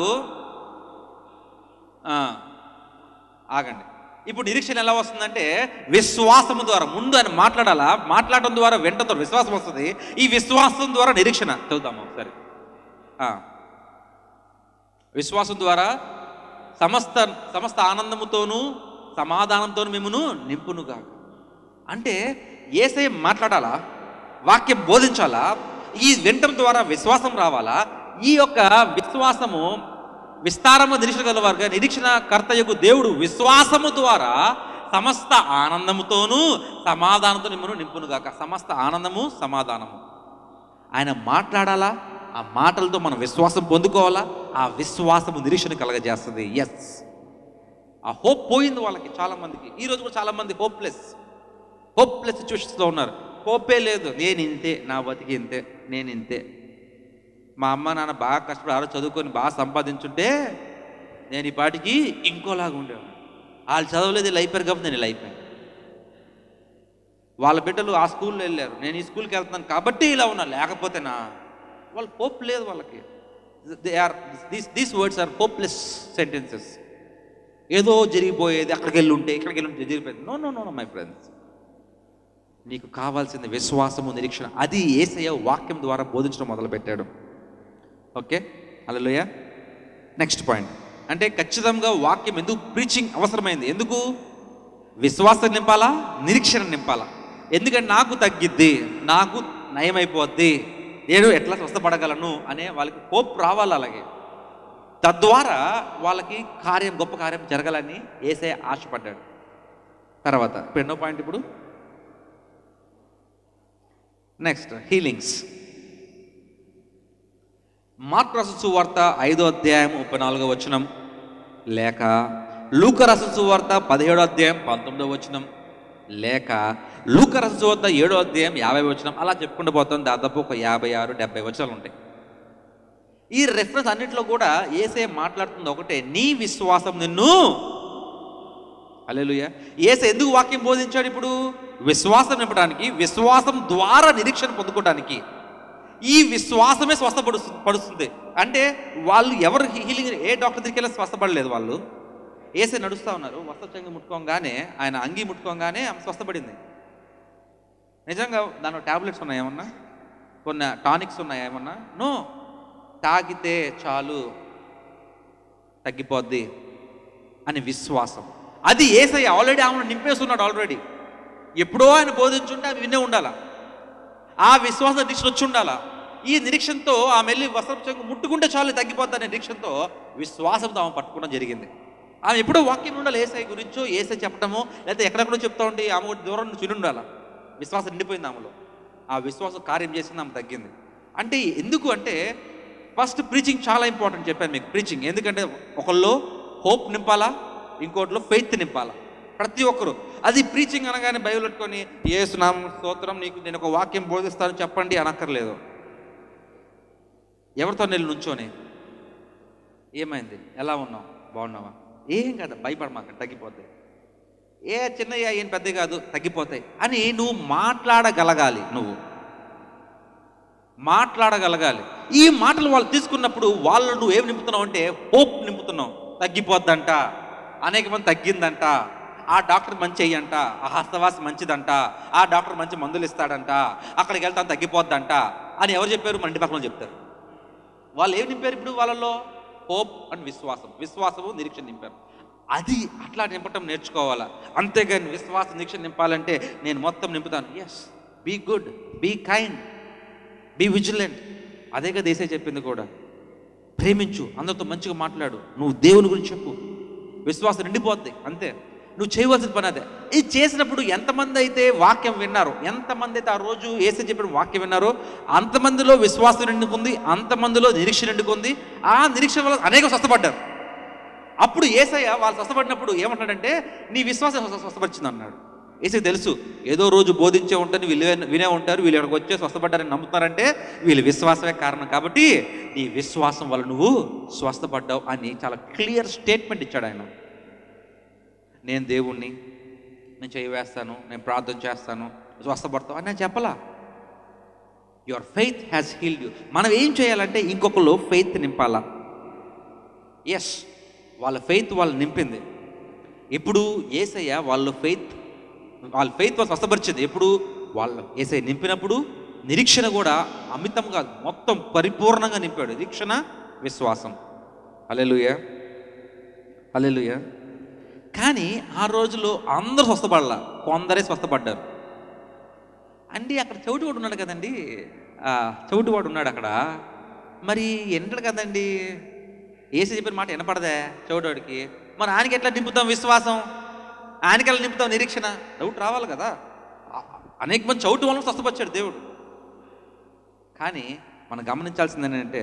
ఆ, ఆగండి ఇప్పుడు నిరీక్షణ ఎలా వస్తుందంటే విశ్వాసము ద్వారా ముందు ఆయన మాట్లాడాలా మాట్లాడడం ద్వారా వెంటతో విశ్వాసం వస్తుంది ఈ విశ్వాసం ద్వారా నిరీక్షణ చదువుతాము ఒకసారి ఆ. విశ్వాసం ద్వారా సమస్త సమస్త ఆనందముతోనూ సమాధానంతోనూ మిమ్మను నింపునుగా అంటే ఏసై మాట్లాడాలా వాక్యం బోధించాలా ఈ వినటం ద్వారా విశ్వాసం రావాలా ఈ యొక్క విశ్వాసము విస్తారము నిరీక్షణ గలవారుగా నిరీక్షణ కర్తయ్యకు దేవుడు విశ్వాసము ద్వారా సమస్త ఆనందముతోనూ సమాధానంతో మిమ్మల్ని నింపునుగాక సమస్త ఆనందము సమాధానము ఆయన మాట్లాడాలా ఆ మాటలతో మనం విశ్వాసం పొందుకోవాలా ఆ విశ్వాసము నిరీక్షణ కలగజేస్తుంది ఎస్ ఆ హోప్ పోయింది వాళ్ళకి చాలా మందికి ఈ రోజు కూడా చాలా మంది హోప్లెస్ హోప్లెస్ సిచ్యువేషన్స్లో ఉన్నారు హోపే లేదు నేను ఇంతే నా బతికి ఇంతే నేను ఇంతే మా అమ్మ నాన్న బాగా కష్టపడి ఆరో చదువుకొని బాగా సంపాదించుంటే నేను ఈ పాటికి ఇంకోలాగా ఉండేవాడు వాళ్ళు చదవలేదు ఇలా అయిపోయారు కాబట్టి నేను ఇలా అయిపోయాను వాళ్ళ బిడ్డలు ఆ స్కూల్లో వెళ్ళారు నేను ఈ స్కూల్కి వెళ్తున్నాను కాబట్టి ఇలా ఉన్నా లేకపోతే నా వాళ్ళు హోప్ లేదు వాళ్ళకి they are these these words are hopeless sentences ఏదో జరిగిపోయేది అక్కడికి వెళ్ళి ఉంటే ఇక్కడికి వెళ్ళి ఉంటే జరిగిపోయింది no no no my friends నీకు కావాల్సింది విశ్వాసము నిరీక్షణ అది ఏసయ్య వాక్యం ద్వారా బోధించడం మొదలుపెట్టాడు ఓకే అలలోయ నెక్స్ట్ పాయింట్ అంటే ఖచ్చితంగా వాక్యం ఎందుకు ప్రీచింగ్ అవసరమైంది ఎందుకు విశ్వాసం నింపాలా నిరీక్షణ నింపాలా ఎందుకంటే నాకు తగ్గిద్ది నాకు నయమైపోద్ది నేను ఎట్లా స్వస్థపడగలను అనే వాళ్ళకి హోప్ రావాలి అలాగే తద్వారా వాళ్ళకి కార్యం గొప్ప కార్యం జరగాలని ఏసే ఆశపడ్డాడు తర్వాత ఇప్పుడు ఎన్నో పాయింట్ ఇప్పుడు నెక్స్ట్ హీలింగ్స్ మార్కు రస సువార్త ఐదో అధ్యాయం ముప్పై నాలుగో వచనం లేక లూక రస సువార్త పదిహేడో అధ్యాయం పంతొమ్మిదో వచనం లేక లూక రస సువార్త ఏడో అధ్యాయం యాభై వచనం అలా చెప్పుకుంటూ పోతాం దాదాపు ఒక యాభై ఆరు డెబ్బై వచనాలు ఉంటాయి ఈ రెఫరెన్స్ అన్నింటిలో కూడా ఏసే మాట్లాడుతుంది ఒకటే నీ విశ్వాసం నిన్ను అలెలుయ ఏసే ఎందుకు వాక్యం బోధించాడు ఇప్పుడు విశ్వాసం నింపడానికి విశ్వాసం ద్వారా నిరీక్షణ పొందుకోవడానికి ఈ విశ్వాసమే స్వస్థపడు పడుస్తుంది అంటే వాళ్ళు ఎవరు హీలింగ్ ఏ డాక్టర్ దగ్గరికి వెళ్ళి స్వస్థపడలేదు వాళ్ళు ఏసే నడుస్తూ ఉన్నారు వస్త్రచంగి ముట్టుకోగానే ఆయన అంగి ముట్టుకోగానే ఆమె స్వస్థపడింది నిజంగా దానిలో టాబ్లెట్స్ ఉన్నాయి ఏమన్నా కొన్ని టానిక్స్ ఉన్నాయి ఏమన్నా నో తాగితే చాలు తగ్గిపోద్ది అని విశ్వాసం అది ఏసయ్య ఆల్రెడీ ఆమెను నింపేస్తున్నాడు ఆల్రెడీ ఎప్పుడో ఆయన బోధించుంటే అవి వినే ఉండాలా ఆ విశ్వాసం నిరీక్షణ వచ్చి ఉండాలా ఈ నిరీక్షణతో ఆమె వెళ్ళి వస్త్రపు ముట్టుకుంటే చాలు తగ్గిపోద్ది అనే నిరీక్షణతో విశ్వాసంతో ఆమె పట్టుకోవడం జరిగింది ఆమె ఎప్పుడో వాక్యం ఉండాలి ఏసఐ గురించో ఏసై చెప్పడమో లేకపోతే ఎక్కడెక్కడో చెప్తా ఉంటే ఆమె ఒకటి దూరం నుంచి విని ఉండాలా విశ్వాసం నిండిపోయింది ఆమెలో ఆ విశ్వాసం కార్యం చేసింది ఆమె తగ్గింది అంటే ఎందుకు అంటే ఫస్ట్ ప్రీచింగ్ చాలా ఇంపార్టెంట్ చెప్పాను మీకు ప్రీచింగ్ ఎందుకంటే ఒకళ్ళు హోప్ నింపాలా ఇంకోటిలో ఫెయిత్ నింపాలా ప్రతి ఒక్కరు అది ప్రీచింగ్ అనగానే బైబిల్ పెట్టుకొని ఏసునామ స్తోత్రం నీకు నేను ఒక వాక్యం బోధిస్తాను చెప్పండి అనక్కర్లేదు ఎవరితో నేను నుంచోని ఏమైంది ఎలా ఉన్నావు బాగున్నావా ఏం కాదు భయపడమాక తగ్గిపోతాయి ఏ చిన్నయ్య ఏం పెద్ద కాదు తగ్గిపోతాయి అని నువ్వు మాట్లాడగలగాలి నువ్వు మాట్లాడగలగాలి ఈ మాటలు వాళ్ళు తీసుకున్నప్పుడు వాళ్ళు నువ్వు ఏం నింపుతున్నావు అంటే హోప్ నింపుతున్నావు తగ్గిపోద్దంట అనేక మంది తగ్గిందంట ఆ డాక్టర్ మంచి అయ్యంట ఆ హస్తవాసి మంచిదంట ఆ డాక్టర్ మంచి మందులు ఇస్తాడంట అక్కడికి వెళ్తాను తగ్గిపోద్దంట అని ఎవరు చెప్పారు మన ఇంటి పక్కన వాళ్ళు చెప్తారు వాళ్ళు ఏం నింపారు ఇప్పుడు వాళ్ళలో హోప్ అండ్ విశ్వాసం విశ్వాసము నిరీక్షణ నింపారు అది అట్లా నింపటం నేర్చుకోవాలా అంతేగాని విశ్వాస నిరీక్షణ నింపాలంటే నేను మొత్తం నింపుతాను yes be good be kind be vigilant అదే కదా దేశే చెప్పింది కూడా ప్రేమించు అందరితో మంచిగా మాట్లాడు నువ్వు దేవుని గురించి చెప్పు విశ్వాసం నిండిపోద్ది అంతే నువ్వు చేయవలసిన పని అదే ఇది చేసినప్పుడు ఎంతమంది అయితే వాక్యం విన్నారు ఎంతమంది అయితే ఆ రోజు ఏసే చెప్పిన వాక్యం విన్నారో అంతమందిలో విశ్వాసం నిండుకుంది అంతమందిలో నిరీక్ష నిండుకుంది ఆ నిరీక్ష వల్ల అనేక స్వస్థపడ్డారు అప్పుడు ఏసయ్య వాళ్ళు స్వస్థపడినప్పుడు ఏమంటాడంటే నీ విశ్వాసం స్వ- స్వస్థపరిచింది అన్నాడు ఏసయ్య తెలుసు ఏదో రోజు బోధించే ఉంటారు వీళ్ళు వినే- వినే ఉంటారు వీళ్ళు ఇక్కడికి వచ్చే స్వస్థపడ్డారని నమ్ముతున్నారంటే వీళ్ళ విశ్వాసమే కారణం కాబట్టి నీ విశ్వాసం వల్ల నువ్వు స్వస్థపడ్డావు అని చాలా క్లియర్ స్టేట్మెంట్ ఇచ్చాడు ఆయన నేను దేవుణ్ణి నేను చేయి వేస్తాను నేను ప్రార్థన చేస్తాను స్వస్థపడతావు అని నేను చెప్పలా your faith has healed you మనం ఏం చేయాలంటే ఇంకొకరు ఫెయిత్ నింపాలా ఎస్ వాళ్ళ ఫెయిత్ వాళ్ళు నింపింది ఇప్పుడు ఏసయ్య వాళ్ళ ఫెయిత్ వాళ్ళ ఫెయిత్ వాళ్ళు స్వస్థపరిచింది ఎప్పుడు వాళ్ళ ఏసయ్య నింపినప్పుడు నిరీక్షణ కూడా అమితంగా మొత్తం పరిపూర్ణంగా నింపాడు నిరీక్షణ విశ్వాసం అలెలుయ అలెలుయ కానీ ఆ రోజులో అందరూ స్వస్థపడాల కొందరే స్వస్థపడ్డారు అండి అక్కడ చౌటివాడు ఉన్నాడు కదండి ఆ, చౌటివాడు ఉన్నాడు అక్కడ మరి ఎంటాడు కదండి ఏసీ చెప్పిన మాట వినపడదే చౌటివాడికి మరి ఆయనకి ఎట్లా నింపుతాం విశ్వాసం ఆయనకి ఎలా నింపుతాం నిరీక్షణ డౌట్ రావాలి కదా ఆ- అనేక మంది చౌటి వాళ్ళని స్వస్థపరిచాడు దేవుడు కానీ మనం గమనించాల్సింది ఏంటంటే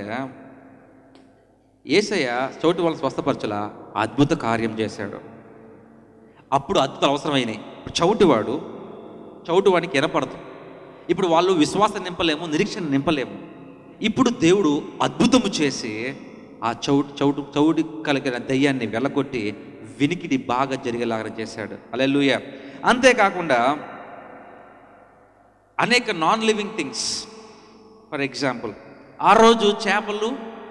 ఏసయ్య చౌటి వాళ్ళని స్వస్థపరచలా అద్భుత కార్యం చేశాడు అప్పుడు అద్భుతాలు అవసరమైనాయి ఇప్పుడు చౌటివాడు చౌటివాడికి వినపడదు ఇప్పుడు వాళ్ళు విశ్వాసం నింపలేము నిరీక్షణ నింపలేము ఇప్పుడు దేవుడు అద్భుతము చేసి ఆ చౌటు చౌటు చౌటి కలిగిన దయ్యాన్ని వెళ్ళగొట్టి వినికిడి బాగా జరిగేలాగా చేశాడు అలెలుయ అంతేకాకుండా అనేక non living things for example ఆ రోజు చేపలు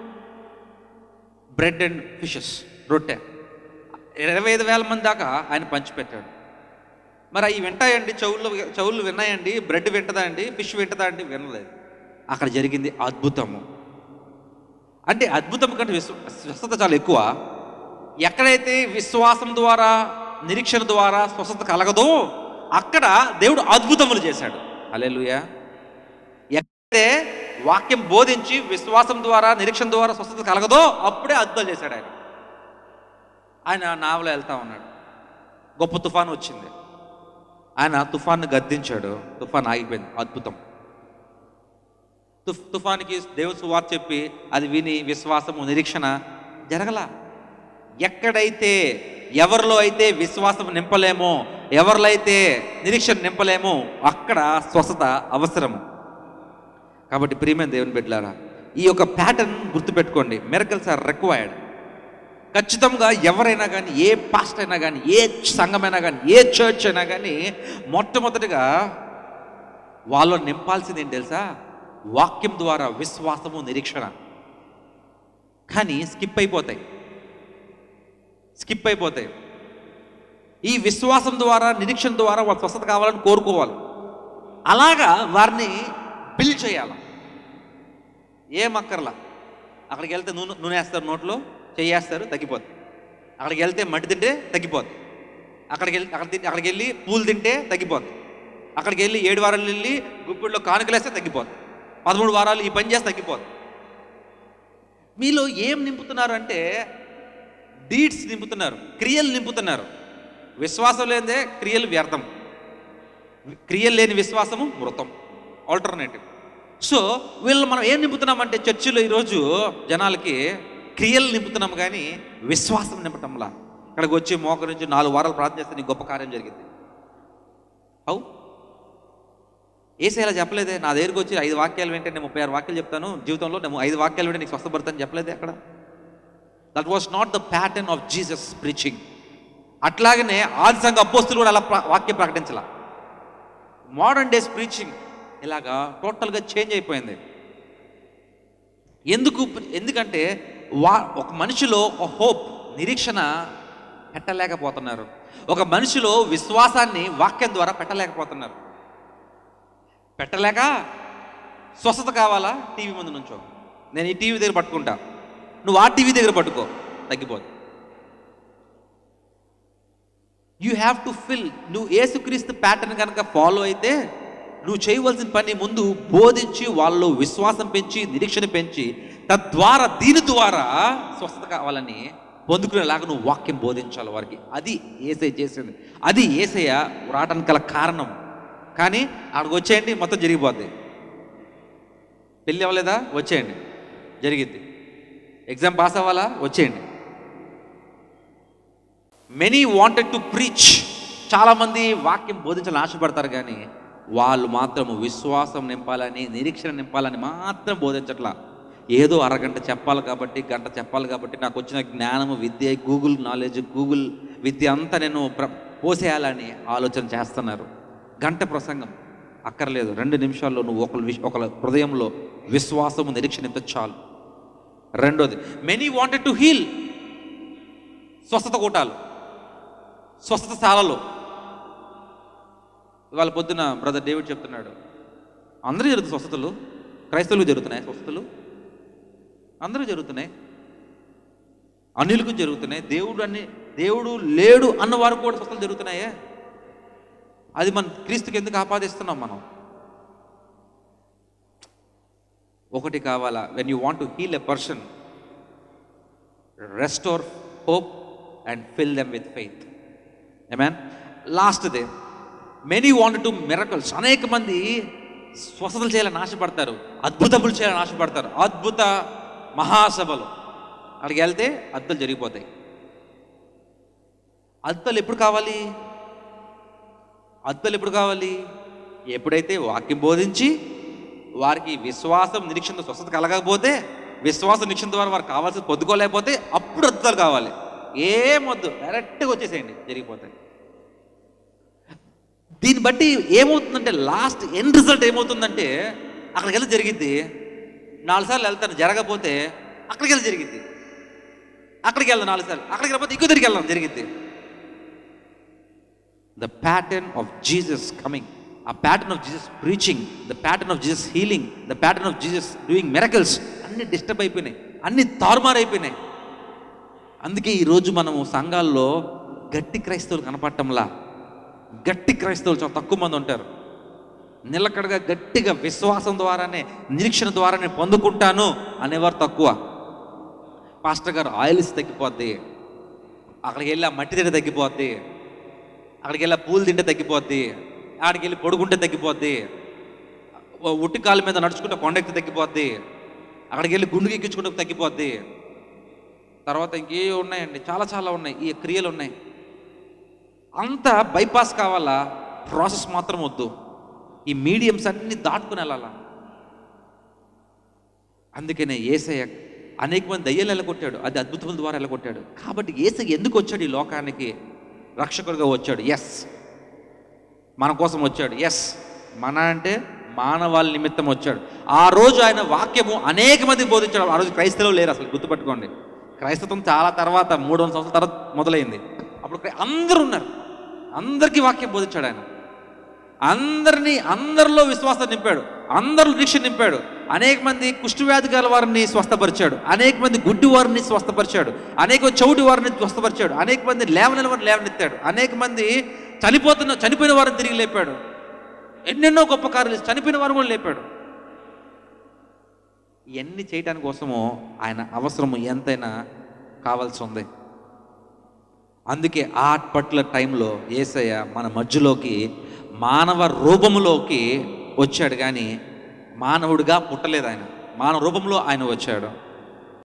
బ్రెడ్ అండ్ ఫిషెస్ రొట్టె ఇరవై ఐదు వేల మంది దాకా ఆయన పంచిపెట్టాడు మరి అవి వింటాయండి చెవులు చెవులు విన్నాయండి బ్రెడ్ వింటదా అండి ఫిష్ వింటదా అండి వినలేదు అక్కడ జరిగింది అద్భుతము అంటే అద్భుతం కంటే విశ్వ స్వస్థత చాలా ఎక్కువ ఎక్కడైతే విశ్వాసం ద్వారా నిరీక్షణ ద్వారా స్వస్థత కలగదో అక్కడ దేవుడు అద్భుతములు చేశాడు అలెలుయా ఎక్కడైతే వాక్యం బోధించి విశ్వాసం ద్వారా నిరీక్షణ ద్వారా స్వస్థత కలగదో అప్పుడే అద్భుతాలు చేశాడు ఆయన ఆయన నావలో వెళ్తా ఉన్నాడు గొప్ప తుఫాను వచ్చింది ఆయన తుఫాన్ని గద్దించాడు తుఫాన్ ఆగిపోయింది అద్భుతం తుఫ్ తుఫానికి దేవుడు సువార్త చెప్పి అది విని విశ్వాసము నిరీక్షణ జరగల ఎక్కడైతే ఎవరిలో అయితే విశ్వాసం నింపలేమో ఎవరిలో అయితే నిరీక్షణ నింపలేమో అక్కడ స్వస్థత అవసరము కాబట్టి ప్రియమైన దేవుని బిడ్డలారా ఈ యొక్క ప్యాటర్న్ గుర్తుపెట్టుకోండి మెరకల్స్ ఆర్ రిక్వైర్డ్ ఖచ్చితంగా ఎవరైనా కానీ ఏ పాస్ట్ అయినా కానీ ఏ సంఘమైనా కానీ ఏ చర్చ్ అయినా కానీ మొట్టమొదటిగా వాళ్ళు నింపాల్సింది ఏంటి తెలుసా వాక్యం ద్వారా విశ్వాసము నిరీక్షణ కానీ స్కిప్ అయిపోతాయి స్కిప్ అయిపోతాయి ఈ విశ్వాసం ద్వారా నిరీక్షణ ద్వారా వాళ్ళ స్వస్థత కావాలని కోరుకోవాలి అలాగా వారిని బిల్డ్ చేయాలి ఏం అక్కర్లా అక్కడికి వెళ్తే నూనె నూనె వేస్తారు నోట్లో చెయ్యేస్తారు తగ్గిపోద్ది అక్కడికి వెళ్తే మట్టి తింటే తగ్గిపోద్ది అక్కడికి వెళ్ళి అక్కడ తిని అక్కడికి వెళ్ళి పూలు తింటే తగ్గిపోద్ది అక్కడికి వెళ్ళి ఏడు వారాలు వెళ్ళి గుప్పిడిలో కానుకలేస్తే తగ్గిపోద్ది పదమూడు వారాలు ఈ పని చేస్తే తగ్గిపోద్ది మీలో ఏం నింపుతున్నారు అంటే డీడ్స్ నింపుతున్నారు క్రియలు నింపుతున్నారు విశ్వాసం లేదే క్రియలు వ్యర్థం క్రియలు లేని విశ్వాసము మృతం ఆల్టర్నేటివ్ సో వీళ్ళు మనం ఏం నింపుతున్నామంటే చర్చిలో ఈరోజు జనాలకి క్రియలు నింపుతున్నాం కానీ విశ్వాసం నింపటంలా ఇక్కడికి వచ్చి మోకరించి నాలుగు వారాలు ప్రార్థన చేస్తే నీకు గొప్ప కార్యం జరిగింది హౌ ఏసీ అలా చెప్పలేదే నా దగ్గరికి వచ్చి ఐదు వాక్యాలు వింటే నేను ముప్పై ఆరు వాక్యాలు చెప్తాను జీవితంలో నేను ఐదు వాక్యాలు వింటే నీకు స్వస్థపడతాను చెప్పలేదే అక్కడ that was not the pattern of Jesus preaching అట్లాగనే ఆది సంఘ అపోస్తులు కూడా అలా ప్ర- వాక్యం ప్రకటించాల మోడర్న్ డేస్ ప్రీచింగ్ ఇలాగా టోటల్గా చేంజ్ అయిపోయింది ఎందుకు ఎందుకంటే వా ఒక మనిషిలో ఒక హోప్ నిరీక్షణ పెట్టలేకపోతున్నారు ఒక మనిషిలో విశ్వాసాన్ని వాక్యం ద్వారా పెట్టలేకపోతున్నారు పెట్టలేక స్వస్థత కావాలా టీవీ ముందు నుంచో నేను ఈ టీవీ దగ్గర పట్టుకుంటా నువ్వు ఆ టీవీ దగ్గర పట్టుకో తగ్గిపోదు యూ హ్యావ్ టు ఫిల్ నువ్వు ఏసుక్రీస్తు ప్యాటర్న్ కనుక ఫాలో అయితే నువ్వు చేయవలసిన పని ముందు బోధించి వాళ్ళు విశ్వాసం పెంచి నిరీక్షణ పెంచి తద్వారా దీని ద్వారా స్వస్థత కావాలని పొందుకునేలాగా నువ్వు వాక్యం బోధించాలి వారికి అది ఏసై చేసింది అది ఏసయ్య రావడానికి గల కారణం కానీ అక్కడికి వచ్చేయండి మొత్తం జరిగిపోద్ది పెళ్ళి అవ్వలేదా వచ్చేయండి జరిగిద్ది ఎగ్జామ్ పాస్ అవ్వాలా వచ్చేయండి మెనీ వాంటెడ్ టు ప్రీచ్ చాలామంది వాక్యం బోధించాలని ఆశపడతారు కానీ వాళ్ళు మాత్రము విశ్వాసం నింపాలని నిరీక్షణ నింపాలని మాత్రం బోధించట్లా ఏదో అరగంట చెప్పాలి కాబట్టి గంట చెప్పాలి కాబట్టి నాకు వచ్చిన జ్ఞానము విద్య గూగుల్ నాలెడ్జ్ గూగుల్ విద్య అంతా నేను ప్ర పోసేయాలని ఆలోచన చేస్తున్నారు గంట ప్రసంగం అక్కర్లేదు రెండు నిమిషాల్లో నువ్వు ఒకరి విష ఒకరి హృదయంలో విశ్వాసము నిరీక్షణ నింప చాలు రెండోది మెనీ వాంటెడ్ టు హీల్ స్వస్థత కూటాలు స్వస్థత శాలలో ఇవాళ పొద్దున బ్రదర్ డేవిడ్ చెప్తున్నాడు అందరూ జరుగుతుంది స్వస్థతలు క్రైస్తవులు జరుగుతున్నాయి స్వస్థతలు అందరూ జరుగుతున్నాయి అన్యులకు జరుగుతున్నాయి దేవుడు అన్ని దేవుడు లేడు అన్న వారు కూడా స్వస్థతలు జరుగుతున్నాయే అది మన క్రీస్తుకి ఎందుకు ఆపాదిస్తున్నాం మనం ఒకటి కావాలా when you want to heal a person restore hope and fill them with faith man lost they many want to miracles అనేక మంది స్వస్థతలు చేయాలని ఆశపడతారు అద్భుతములు చేయాలని ఆశపడతారు అద్భుత మహాసభలు అక్కడికి వెళ్తే అద్భుతాలు జరిగిపోతాయి అద్భుతాలు ఎప్పుడు కావాలి అద్భుతాలు ఎప్పుడు కావాలి ఎప్పుడైతే వాక్యం బోధించి వారికి విశ్వాసం నిరీక్షణ స్వస్థత కలగకపోతే విశ్వాసం నిరీక్షణ ద్వారా వారికి కావాల్సింది పొద్దుకోలేకపోతే అప్పుడు అద్భుతాలు కావాలి ఏమొద్దు డైరెక్ట్గా వచ్చేసేయండి జరిగిపోతాయి దీన్ని బట్టి ఏమవుతుందంటే లాస్ట్ ఎండ్ రిజల్ట్ ఏమవుతుందంటే అక్కడికి వెళ్ళి జరిగిద్ది నాలుగు సార్లు వెళ్తాను జరగకపోతే అక్కడికి వెళ్ళి జరిగిద్ది అక్కడికి వెళ్దాం నాలుగు సార్లు అక్కడికి వెళ్ళకపోతే ఇంకో తిరిగి వెళ్దాం జరిగిద్ది the pattern of Jesus coming the pattern of Jesus preaching the pattern of Jesus healing the pattern of Jesus doing miracles అన్ని డిస్టర్బ్ అయిపోయినాయి అన్ని తారుమారైపోయినాయి అందుకే ఈరోజు మనము సంఘాల్లో గట్టి క్రైస్తవులు కనపడటంలా గట్టి క్రైస్తవులు చాలా తక్కువ మంది ఉంటారు నిలకడగా గట్టిగా విశ్వాసం ద్వారానే నిరీక్షణ ద్వారానే పొందుకుంటాను అనేవారు తక్కువ పాస్టర్ గారు ఆయిల్స్ తగ్గిపోద్ది అక్కడికి వెళ్ళి ఆ మట్టి తింటే తగ్గిపోద్ది అక్కడికి వెళ్ళి ఆ పూలు తింటే తగ్గిపోద్ది అక్కడికి వెళ్ళి పొడుగుంటే తగ్గిపోద్ది ఓ ఉట్టి కాళ్ళ మీద నడుచుకుంటే కొండెక్కి తగ్గిపోద్ది అక్కడికి వెళ్ళి గుండుకి ఎక్కించుకుంటే తగ్గిపోద్ది తర్వాత ఇంకే ఉన్నాయండి చాలా చాలా ఉన్నాయి ఈ క్రియలు ఉన్నాయి అంత బైపాస్ కావాలా ప్రాసెస్ మాత్రం వద్దు ఈ మీడియంస్ అన్ని దాటుకుని వెళ్ళాలా అందుకనే ఏసయ్య అనేక మంది దయ్యాలు వెళ్ళగొట్టాడు అది అద్భుతముల ద్వారా వెళ్ళగొట్టాడు కాబట్టి ఏసయ్య ఎందుకు వచ్చాడు ఈ లోకానికి రక్షకుడిగా వచ్చాడు ఎస్ మన కోసం వచ్చాడు ఎస్ మన అంటే మానవాళి నిమిత్తం వచ్చాడు ఆ రోజు ఆయన వాక్యము అనేక మంది బోధించాడు ఆ రోజు క్రైస్తవులు లేరు అసలు గుర్తుపట్టుకోండి క్రైస్తవం చాలా తర్వాత మూడు వందల సంవత్సరాల తర్వాత మొదలైంది అప్పుడు క్రై- అందరూ ఉన్నారు అందరికీ వాక్యం బోధించాడు ఆయన అందరినీ అందరిలో విశ్వాసం నింపాడు అందరిలో నిరీక్ష నింపాడు అనేక మంది కుష్ఠవ్యాధి గల వారిని స్వస్థపరిచాడు అనేక మంది గుడ్డి వారిని స్వస్థపరిచాడు అనేక మంది చౌటి వారిని స్వస్థపరిచాడు అనేక మంది లేవనెల వారిని లేవనెత్తాడు అనేక మంది చనిపోతున్న చనిపోయిన వారిని తిరిగి లేపాడు ఎన్నెన్నో గొప్ప కార్యాలు చేసి చనిపోయిన వారు కూడా లేపాడు ఇవన్నీ చేయటానికి కోసము ఆయన అవసరము ఎంతైనా కావాల్సి ఉంది అందుకే ఆ పర్టికులర్ టైంలో ఏసయ్య మన మధ్యలోకి మానవ రూపములోకి వచ్చాడు కానీ మానవుడిగా పుట్టలేదు ఆయన మానవ రూపంలో ఆయన వచ్చాడు